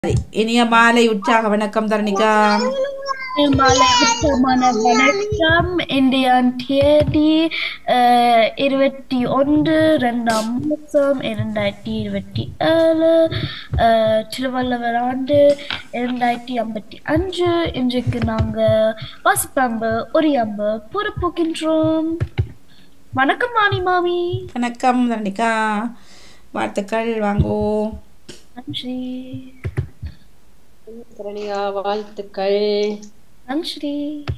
இனிய மாலை உற்சாக வணக்கம் தரணிகா மலமான வணக்கம் இந்தியான் தேதி அஹ், இருபத்தி ஒன்று ரெண்டாம் மாதம் இரண்டாயிரத்தி இருபத்தி ஏழு அஹ், திருவள்ளுவர் ஆண்டு இரண்டாயிரத்தி ஐம்பத்தி அஞ்சு இன்றைக்கு நாங்கள் வாசிப்பாம்பு ஒரியாம்பு பொறுப்புகின்றோம் வணக்கம் மாணி மாமி வணக்கம் தரணிகா வாழ்த்துக்கள் வாங்கோ நன்றி சரணியா வாழ்த்துக்கள் நன்றி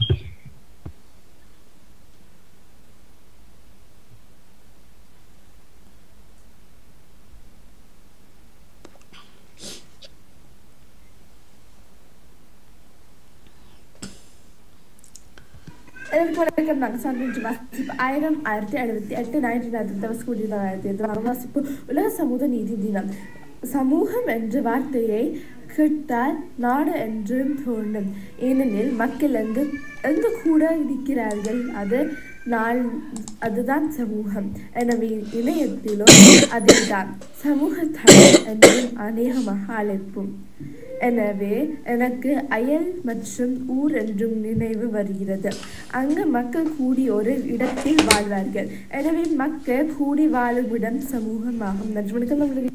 எனக்கு வணக்கம் நாங்கள் சந்திச்சு வாசிப்பு ஆயிரம் ஆயிரத்தி எழுபத்தி எட்டு நைன்டீன் நைன்டி தவஸ் கூடிய தொள்ளாயிரத்தி எட்டு வாசிப்பு உலக சமூக நீதி தினம் சமூகம் என்ற வார்த்தையை கேட்டால் நாடு என்றும் தோன்றும் ஏனெனில் மக்கள் எங்கு எங்கு கூட இருக்கிறார்கள் அது நாள் அதுதான் சமூகம் எனவே இணையத்திலும் அதேதான் சமூகத்தளம் என்றும் அநேகமாக அழைப்போம் எனவே எனக்கு அயல் மற்றும் ஊர் என்றும் நினைவு வருகிறது அங்கு மக்கள் கூடி ஒரு இடத்தில் வாழ்வார்கள் எனவே மக்கள் கூடி வாழும் இடம் சமூகமாகும் நன்றி வணக்கம் நம்மளுடைய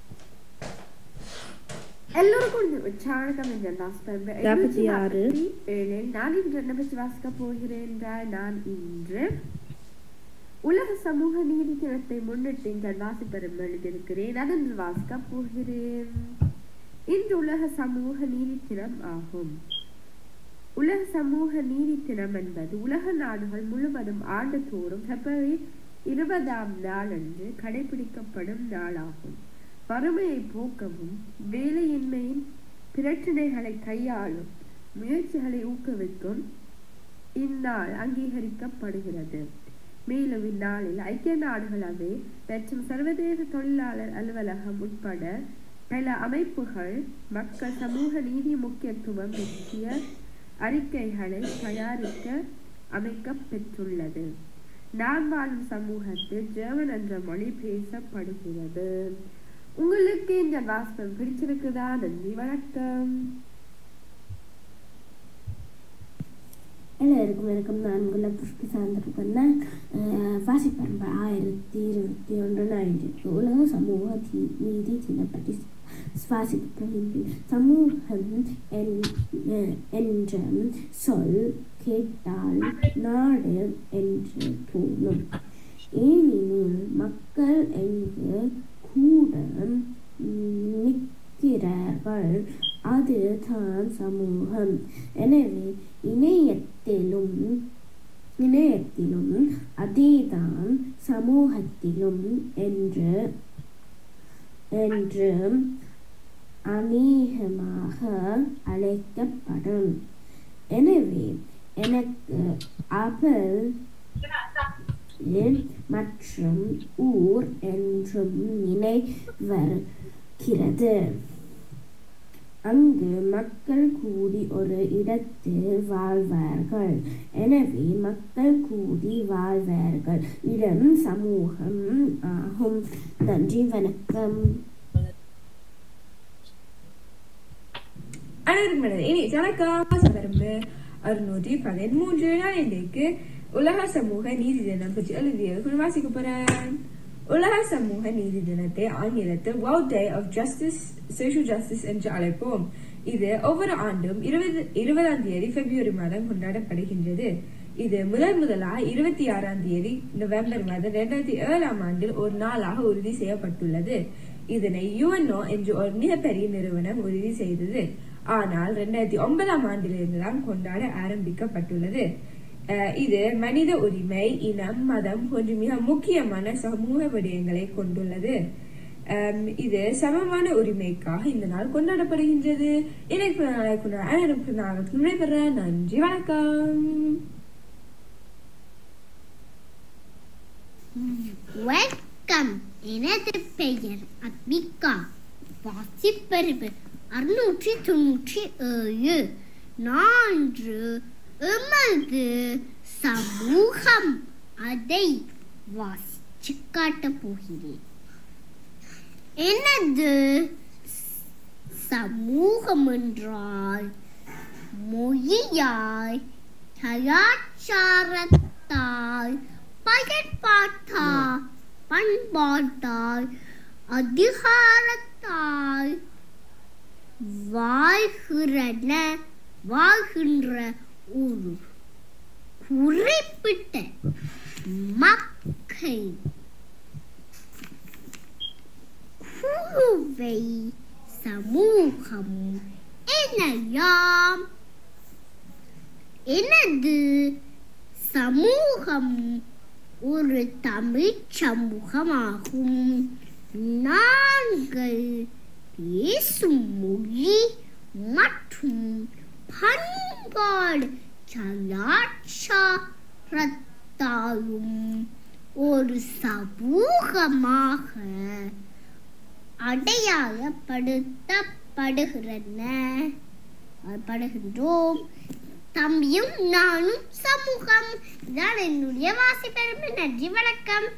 எல்லோருக்கும் இந்த உற்சாகம் என்ற வாசிப்பது நாற்பத்தி ஆறு. ஏழில் நான் இன்று என்ன பற்றி வாசிக்க போகிறேன் என்றால் நான் இன்று உலக சமூக நீதி தினத்தை முன்னிட்டு இந்த வாசிப்பெரும் எழுதியிருக்கிறேன் அதென்று வாசிக்க போகிறேன் இன்று உலக சமூக நீதி தினம் ஆகும் உலக சமூக நீதி தினம் என்பது உலக நாடுகள் முழுவதும் ஆண்டுதோறும் பிப்ரவரி இருபதாம் நாளன்று கடைபிடிக்கப்படும் நாளாகும் வறுமையை போக்கவும் வேலையின்மையின் பிரச்சனைகளை கையாளும் முயற்சிகளை ஊக்குவிக்கும் இந்நாள் அங்கீகரிக்கப்படுகிறது மேலும் இந்நாளில் ஐக்கிய நாடுகள் அவை மற்றும் சர்வதேச தொழிலாளர் அலுவலகம் உட்பட பல அமைப்புகள் மக்கள் சமூக நீதி முக்கியத்துவம் பற்றிய அறிக்கைகளை தயாரிக்க அமைக்கப் பெற்றுள்ளது நான் வாழும் சமூகத்தில் ஜெர்மன் என்ற மொழி பேசப்படுகிறது உங்களுக்கு இந்த வாசகம் பிடிச்சிருக்குதா நன்றி வணக்கம் எல்லாருக்கும் வணக்கம் நான் உங்களை புஷ்பி சார்ந்திருக்கேன் வாசிப்பரம்பு ஆயிரத்தி இருபத்தி ஒன்று நாயிரத்தி உலக சமூக தி- நீதி தினம் பற்றி சுவாசிக்க போகின்றேன் சமூகம் என்- அஹ், என்ற சொல் கேட்டால் நாடு என்று தோணும் ஏனெனில் மக்கள் எங்கு கூட நிற்கிறார்கள் அதுதான் சமூகம் எனவே இணையத்திலும் இணையத்திலும் அதேதான் சமூகத்திலும் என்று என்று அநேகமாக அழைக்கப்படும் எனவே எனக்கு அவள் மற்றும் ஊர் என்றும் நினைவருகிறது அங்கு மக்கள் கூடி ஒரு இடத்தில் வாழ்வார்கள் எனவே மக்கள் கூடி வாழ்வார்கள் இடம் சமூகம் ஆகும் நன்றி வணக்கம் அனைவருக்கும் வணக்கம். இனி ஜனகாச வரம்பு அறுநூற்றி பதிமூன்று நான் இன்றைக்கு உலக சமூக நீதி தினம் பற்றி எழுதிய வாசிக்க போறேன் உலக சமூக நீதி தினத்தை ஆங்கிலத்தில் World Day of Justice Social Justice என்று அழைப்போம் இது ஒவ்வொரு ஆண்டும் இருபது இருபதாம் தேதி பிப்ரவரி மாதம் கொண்டாடப்படுகின்றது இது முதல் முதலாக இருபத்தி ஆறாம் தேதி நவம்பர் மாதம் இரண்டாயிரத்தி ஏழாம் ஆண்டில் ஒரு நாளாக உறுதி செய்யப்பட்டுள்ளது இதனை யுஎன்ஓ என்ற ஒரு மிகப்பெரிய நிறுவனம் உறுதி செய்தது ஆனால் இரண்டாயிரத்தி ஒன்பதாம் ஆண்டிலிருந்து தான் கொண்டாட ஆரம்பிக்கப்பட்டுள்ளது அஹ் இது மனித உரிமை இனம் மதம் போன்ற மிக முக்கியமான சமூக விடயங்களை கொண்டுள்ளது அம், இது சமமான உரிமைக்காக இந்த நாள் கொண்டாடப்படுகின்றது எனக்கு நாளை கொண்டாட அனைவருக்கும் நாள் விடைபெற நன்றி வணக்கம் வெல்கம் எனது பெயர் அத்மிகா வாசிப்பறிவு அறுநூற்றி தொண்ணூற்றி ஏழு நான்கு எமது சமூகம் அதை வாசிச்சு காட்டப் போகிறேன் எனது சமூகம் என்றால் மொழியாய் கலாச்சாரத்தாய் பயன்பாட்டாய் பண்பாட்டாய் அதிகாரத்தாய் வாழ்கிறன வாழ்கின்ற ஒரு குறிப்பிட்ட மக்கள் குழுவை சமூகம் எனலாம் எனது சமூகம் ஒரு தமிழ் சமூகமாகும் நாங்கள் பேசும் மொழி மற்றும் பண்பாடு கலாச்சாரத்தாலும் ஒரு சமூகமாக அடையாளப்படுத்தப்படுகிறன படுகின்றோம் தம்பியும் நானும் சமூகம் இதான் என்னுடைய வாசிப்பெருமை நன்றி வணக்கம்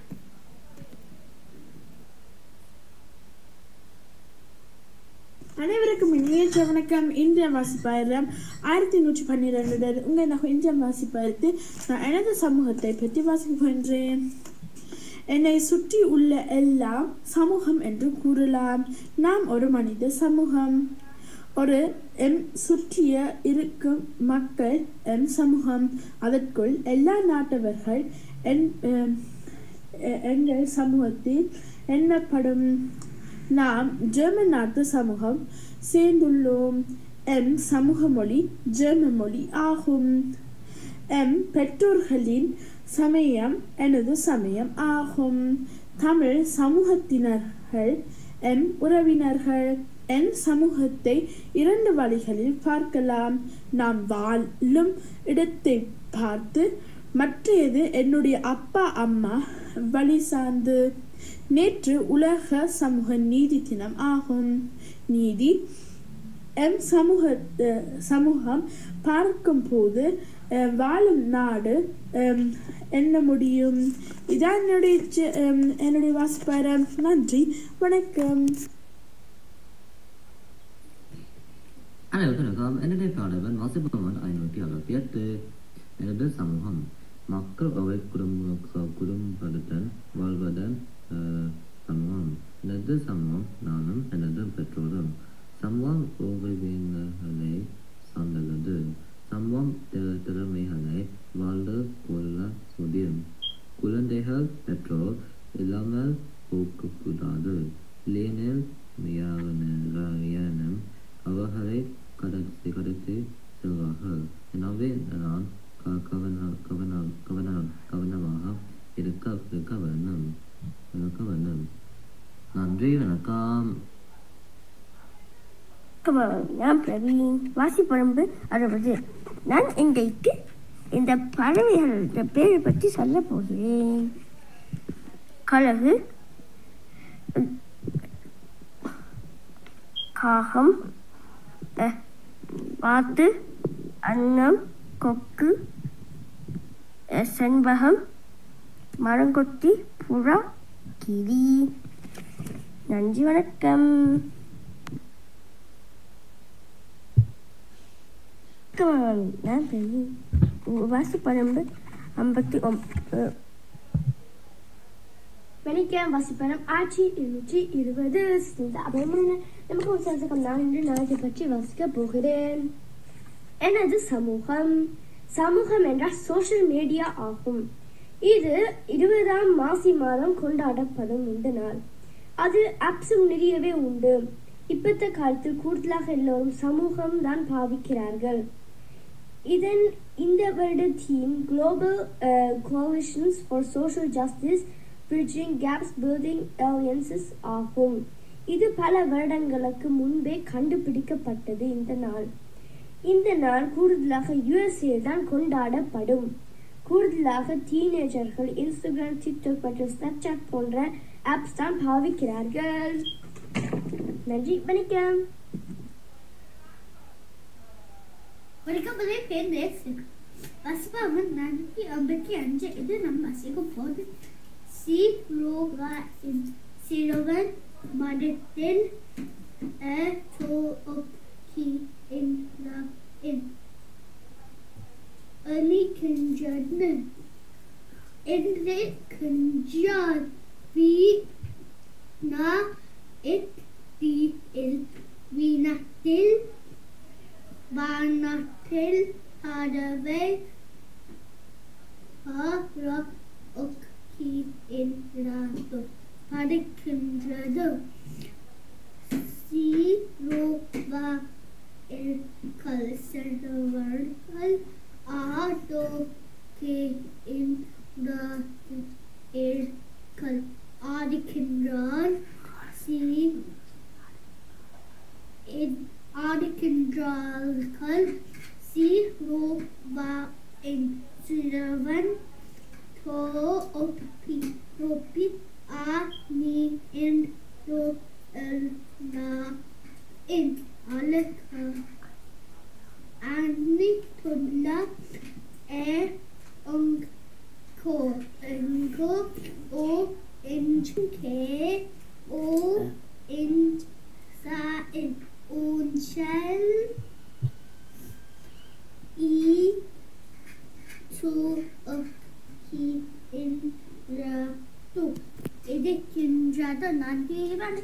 அனைவருக்கும் இனிய வணக்கம் இந்திய வாசிப்பாயிரம் ஆயிரத்தி நூற்றி பன்னிரெண்டுடன் உங்கள் நான் இந்திய வாசிப்பாயிரத்து நான் எனது சமூகத்தை பற்றி வாசிக்கின்றேன் என்னை சுற்றி உள்ள எல்லாம் சமூகம் என்று கூறலாம் நாம் ஒரு மனித சமூகம் ஒரு எம் சுற்றிய இருக்கும் மக்கள் எம் சமூகம் அதற்குள் எல்லா நாட்டவர்கள் என் எம், எ- எங்கள் சமூகத்தில் எண்ணப்படும் நாம் ஜெர்மன் நாட்டு சமூகம் சேர்ந்துள்ளோம் எம் சமூக மொழி ஜெர்மன் மொழி ஆகும் எம் பெற்றோர்களின் சமயம் எனது சமயம் ஆகும் தமிழ் சமூகத்தினர்கள் எம் உறவினர்கள் என் சமூகத்தை இரண்டு வழிகளில் பார்க்கலாம் நாம் வாழும் இடத்தை பார்த்து மற்றது என்னுடைய அப்பா அம்மா வழி சார்ந்து நேற்று உலக சமூக நீதி தினம் ஆகும் நீதி எம் சமூக அஹ், சமூகம் பார்க்கும்போது அஹ், வாழும் நாடு அஹ், என்ன முடியும் இதான் என்னுடைய செ- அஹ், என்னுடைய வாசிப்பாரம் நன்றி வணக்கம் அனைவருக்கும் வணக்கம் என்னுடைய பாடவன் வாசிப்பவன் ஐநூற்றி அறுபத்தி எட்டு எனது சமூகம் மக்கள் அவை குடும்ப குடும்பத்துடன் வாழ்வதன் அஹ், சமூகம் எனது சமூகம் நானும் எனது பெற்றோரும் சமூகம் உறவினர்களை சார்ந்துள்ளது சமூகம் திற- திறமைகளை வாழ்ந்து கொள்ள முடியும் குழந்தைகள் பெற்றோர் இல்லாமல் போக்கக்கூடாது இல்லையெனில் மியானம் அவர்களை கடத்தி கடத்தி செல்வார்கள் எனவே நான் க- கவன கவன கவன கவனமாக இருக்க இருக்க வேண்டும் இருக்க வேண்டும் நன்றி வணக்கம் வணக்கம் நான் பிரவீன் வாசிப்பழம்பு அறுபது நான் இன்றைக்கு இந்த பறவைகளோட பேரை பற்றி சொல்ல போகிறேன் கழுகு காகம் அஹ், வாத்து அன்னம் கொக்கு அஹ், செண்பகம் மரங்கொத்தி புறா கிளி நன்றி வணக்கம் வணக்கம், நான் பெரிய வாசிப்பழம்பு ஐம்பத்தி ஒன்பது வணிகம் வசிப்பனம் ஆட்சி இருநூற்றி இருபது இந்த அபயமான நமக்கு ஒரு சதகம் நான் இன்று நாளை பற்றி வாசிக்க போகிறேன் எனது சமூகம் சமூகம் என்றால் சோஷியல் மீடியா ஆகும் இது இருபதாம் மாசி மாதம் கொண்டாடப்படும் இந்த நாள் அது ஆப்ஸும் நிறையவே உண்டு இப்பத்த காலத்தில் கூடுதலாக எல்லோரும் சமூகம் தான் பாவிக்கிறார்கள் இதன் இந்த வருட theme global coalitions for social justice bridging gaps building alliances ஆகும் இது பல வருடங்களுக்கு முன்பே கண்டுபிடிக்கப்பட்டது இந்த நாள் இந்த நாள் கூடுதலாக யுஎஸ்ஏ தான் கொண்டாடப்படும் கூடுதலாக டீனேஜர்கள் இன்ஸ்டாகிராம் டிக்டாக் மற்றும் ஸ்னாப்சாட் போன்ற ஆப்ஸ் தான் பாவிக்கிறார்கள் நன்றி வணக்கம் ஒருக்கப்பதே பேர் நேசிக் வசிப்பாமன் நானூற்றி ஐம்பத்தி அஞ்சு இது நம்ம வசிக்கும் போது சீரோகா சிறுவன் மதத்தில் er tog upp kinden in. Ali kunjadne. Endre kunjad vi na et di el vina til varna til hadave har och kiinrado படிக்கின்றது சீரோவா கல் செல்வர்கள் ஆதோ கே கல் ஆடிக்கின்றார் சி ஆடிக்கின்றார்கள் சீரோவா என் சிறுவன் to oppi oppi a ni in do el na in alle Anni tulla e ong ko engo o inche o in sa in unchel i to up கின்றதோ எதிர்க்கின்றதோ நான் தீவன்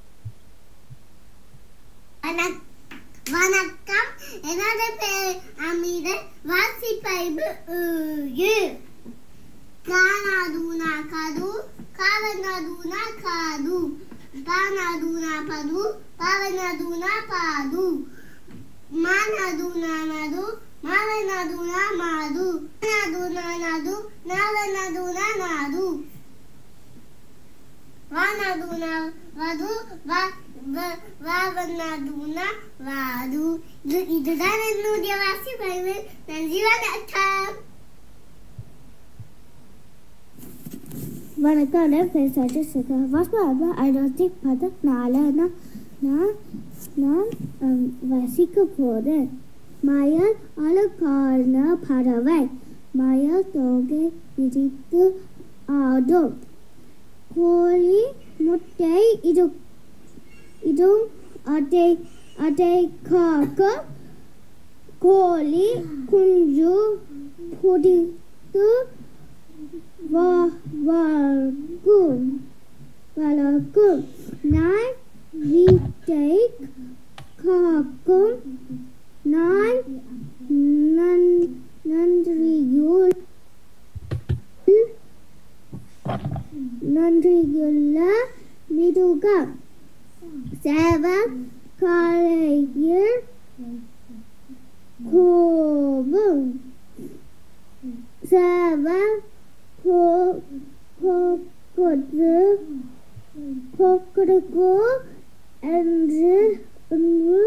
வணக்கம் எனது பெயர் அமீரன் வாசிப்பைபு ஏழு கானாதூனா கது காவனாதூனா காது பானாதூனா பது பாவனாதூனா பாது மானாதூனா மது மாவனாதூனா மாது நாதூனா நாது நாவனாதூனா நாது வானாதூனா வது வா வாவனாதூனா வாது இது இதுதான் என்னுடைய வாசிப்பைவு நன்றி வணக்கம் வணக்கம் நான் பேர் சஜிசிகா வாசிப்பா ஐநூற்றி பதினாலு நான் நான் நான் um, வசிக்க போகிறேன் மயில் அழகான பறவை மயில் தொகை விரித்து ஆடும் கோழி முட்டை இடும் இடும் அதை அதை காக்க கோழி குஞ்சு பொடித்து வா- வளர்க்கும் வளர்க்கும் நான் வீட்டை காக்கும் நான் நன்- நன்றியுள் நன்றியுள்ள மிருகம் சேவல் காலையில் கோபம் சேவல் கோ- கோ- கொத்து கொக்கரக்கோ என்று என்று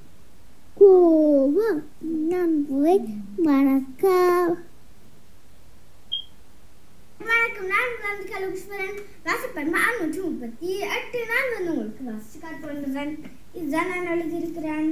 கோபம் நன்றி வணக்கம் வணக்கம் நான் வந்து கலோக்ஸ்வரன் வாசிப்பன் அறுநூற்றி முப்பத்தி எட்டு நான் வந்து உங்களுக்கு வாசிச்சு காட்டுறேன் இதுதான் நான் எழுதியிருக்கிறேன்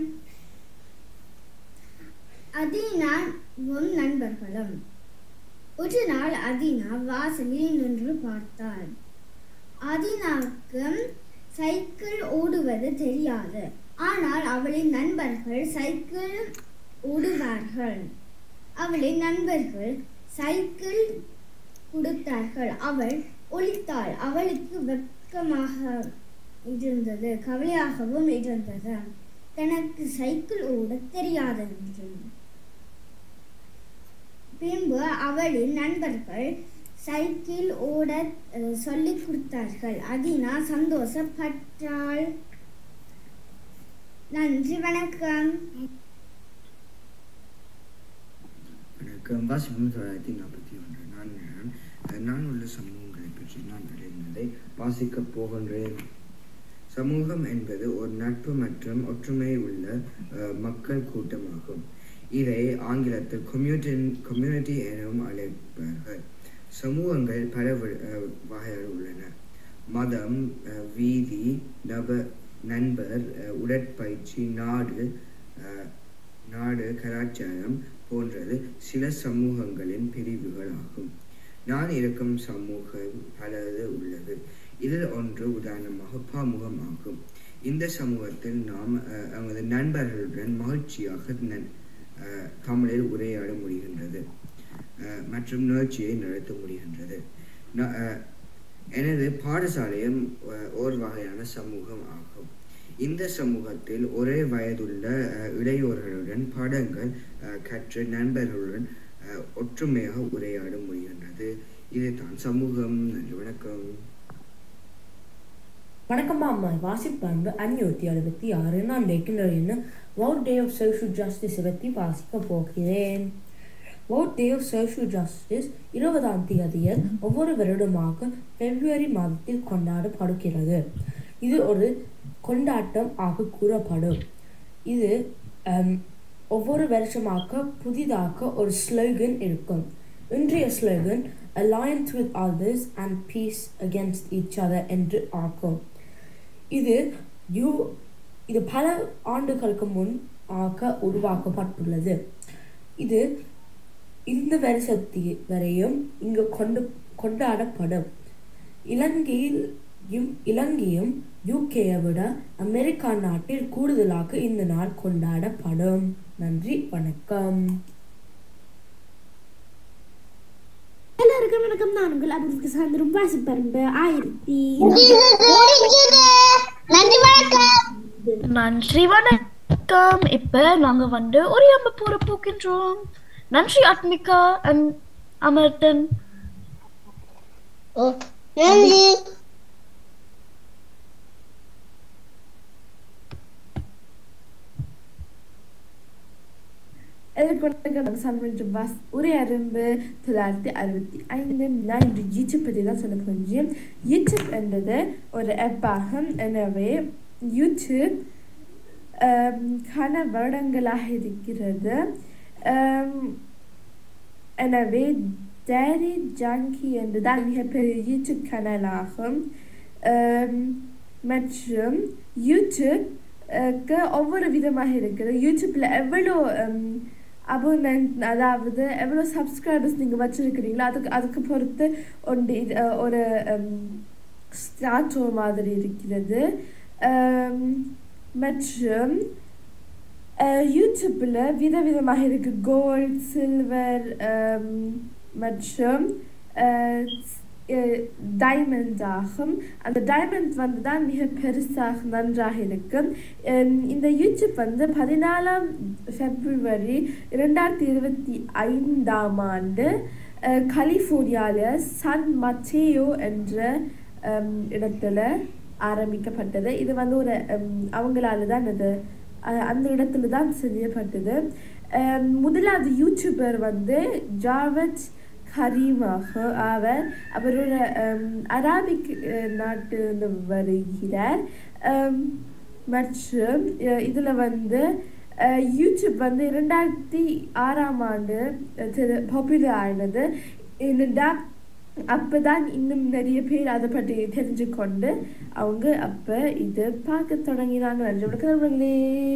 அதீனாவும் நண்பர்களும் ஒரு நாள் அதீனா வாசலில் நின்று பார்த்தாள் அதீனாவுக்கு சைக்கிள் ஓடுவது தெரியாது ஆனால் அவளின் நண்பர்கள் சைக்கிள் ஓடுவார்கள் அவளின் நண்பர்கள் சைக்கிள் கொடுத்தார்கள் அவள் ஒளித்தாள் அவளுக்கு வெட்கமாக இருந்தது கவலையாகவும் இருந்தது தனக்கு சைக்கிள் ஓடத் தெரியாது என்று பின்பு அவளின் நண்பர்கள் சைக்கிள் ஓட அஹ், சொல்லிக் கொடுத்தார்கள் அதினா சந்தோஷப்பட்டாள் நன்றி வணக்கம் வணக்கம் வாசிப்பம் தொள்ளாயிரத்தி நாற்பத்தி ஒன்று நான் நான் நான் உள்ள சமூகங்களை பற்றி நான் அறிந்ததை வாசிக்கப் போகின்றேன் சமூகம் என்பது ஒரு நட்பு மற்றும் ஒற்றுமை உள்ள அஹ், மக்கள் கூட்டமாகும் இதை ஆங்கிலத்தில் கம்யூனிட்டி கம்யூனிட்டி எனவும் அழைப்பார்கள் சமூகங்கள் பல வி- அஹ், வகைகள் உள்ளன மதம் அஹ், வீதி நபர் நண்பர் அஹ், உடற்பயிற்சி நாடு அஹ், நாடு கலாச்சாரம் போன்றது சில சமூகங்களின் பிரிவுகள் ஆகும் நான் இருக்கும் சமூகம் பலது உள்ளது இதில் ஒன்று உதாரணமாக பாமுகம் ஆகும் இந்த சமூகத்தில் நாம் அஹ், நமது நண்பர்களுடன் மகிழ்ச்சியாக நன்- அஹ், தமிழில் உரையாட முடிகின்றது அஹ், மற்றும் நிகழ்ச்சியை நடத்த முடிகின்றது ந- அஹ், எனது பாடசாலையும் அஹ், ஓர் வகையான சமூகம் ஆகும் இந்த சமூகத்தில் ஒரே வயதுள்ள அஹ், இளையோர்களுடன் பாடங்கள் அஹ், கற்று நண்பர்களுடன் அஹ், ஒற்றுமையாக உரையாட முடிகின்றது இதுதான் சமூகம் நன்றி வணக்கம் வணக்கம் அம்மா வாசிப்பண்பு அஞ்சூற்றி அறுபத்தி ஆறு நான் டெக்கினரின்னு வேர்ல்ட் டே ஆஃப் சோஷியல் ஜஸ்டிஸை பற்றி வாசிக்க போகிறேன் world day of social justice இருபதாம் தேதியில் ஒவ்வொரு வருடமாக பிப்ரவரி மாதத்தில் கொண்டாடப்படுகிறது இது ஒரு கொண்டாட்டம் ஆக கூறப்படும் இது ஹம், ஒவ்வொரு வருஷமாக புதிதாக ஒரு ஸ்லோகன் இருக்கும் இன்றைய slogan alliance with others and peace against each other என்று ஆகும் இது யூ இது பல ஆண்டுகளுக்கு முன் ஆக உருவாக்கப்பட்டுள்ளது இது இந்த வருஷத்தி வரையும் இங்கு கொண்டு கொண்டாடப்படும் இலங்கையிலும் இலங்கையும் யூகேயை விட அமெரிக்கா நாட்டில் கூடுதலாக இந்த நாள் கொண்டாடப்படும் நன்றி வணக்கம் எல்லாருக்கும் வணக்கம் நான் உங்கள் அபிவிருத்தி சார்ந்திரும் வாசிப்பரம்பு ஆயிரத்தி நன்றி வணக்கம் நன்றி வணக்கம் இப்ப நாங்க வந்து ஒரு அம்ப போற போக்கின்றோம் நன்றி ஆத்மிகா அண்ட் அமர்தன் நன்றி எதிர்கொண்ட சன்மன்ற பாஸ் ஒரே அரும்பு தொள்ளாயிரத்தி அறுபத்தி ஐந்து நான் இன்று யூடியூப் பற்றி தான் சொல்ல போகிறேன் யூடியூப் என்றது ஒரு ஆப் ஆகும் எனவே யூடியூப் ஆம், கன வருடங்களாக இருக்கிறது ஆம், எனவே டேரி ஜாங்கி என்றுதான் மிகப்பெரிய யூடியூப் சேனலாகும் ஆம், மற்றும் யூடியூப் க்கு ஒவ்வொரு விதமாக இருக்குது யூடியூப்ல எவ்வளோ அபோனன்ட் அதாவது எவ்வளோ சப்ஸ்கிரைபர்ஸ் நீங்கள் வச்சிருக்கிறீங்களோ அதுக்கு அதுக்கு பொறுத்து ஒன்று இது அஹ், ஒரு ஸ்டாச்சோ மாதிரி இருக்கிறது ஆம், மற்றும் யூடியூப்பில் விதவிதமாக இருக்கு கோல்ட் சில்வர் மற்றும் டைமண்ட் ஆகும் அந்த டைமண்ட் வந்து தான் மிக பெருசாக நன்றாக இருக்கும் அம், இந்த யூடியூப் வந்து பதினாலாம் பிப்ரவரி இரண்டாயிரத்தி இருபத்தி ஐந்தாம் ஆண்டு அஹ், கலிஃபோர்னியாவில் சன் மச்சேயோ என்ற அம், இடத்துல ஆரம்பிக்கப்பட்டது இது வந்து ஒரு அம், அவங்களால தான் அது அஹ், அந்த இடத்துல தான் செய்யப்பட்டது அம், முதலாவது யூடியூபர் வந்து ஜாவத் கரீமாக அவர் அவரோட அம், அராபிக் அஹ், நாட்டு வருகிறார் அம், மற்றும் அஹ், இதுல வந்து அஹ், யூடியூப் வந்து இரண்டாயிரத்தி ஆறாம் ஆண்டு பாப்புலர் ஆனது என்னடா அப்பதான் இன்னும் நிறைய பேர் அதை பற்றி தெரிஞ்சு கொண்டு அவங்க அப்ப இது பார்க்க தொடங்கினாங்க நன்றி வணக்கம் நண்பர்களே.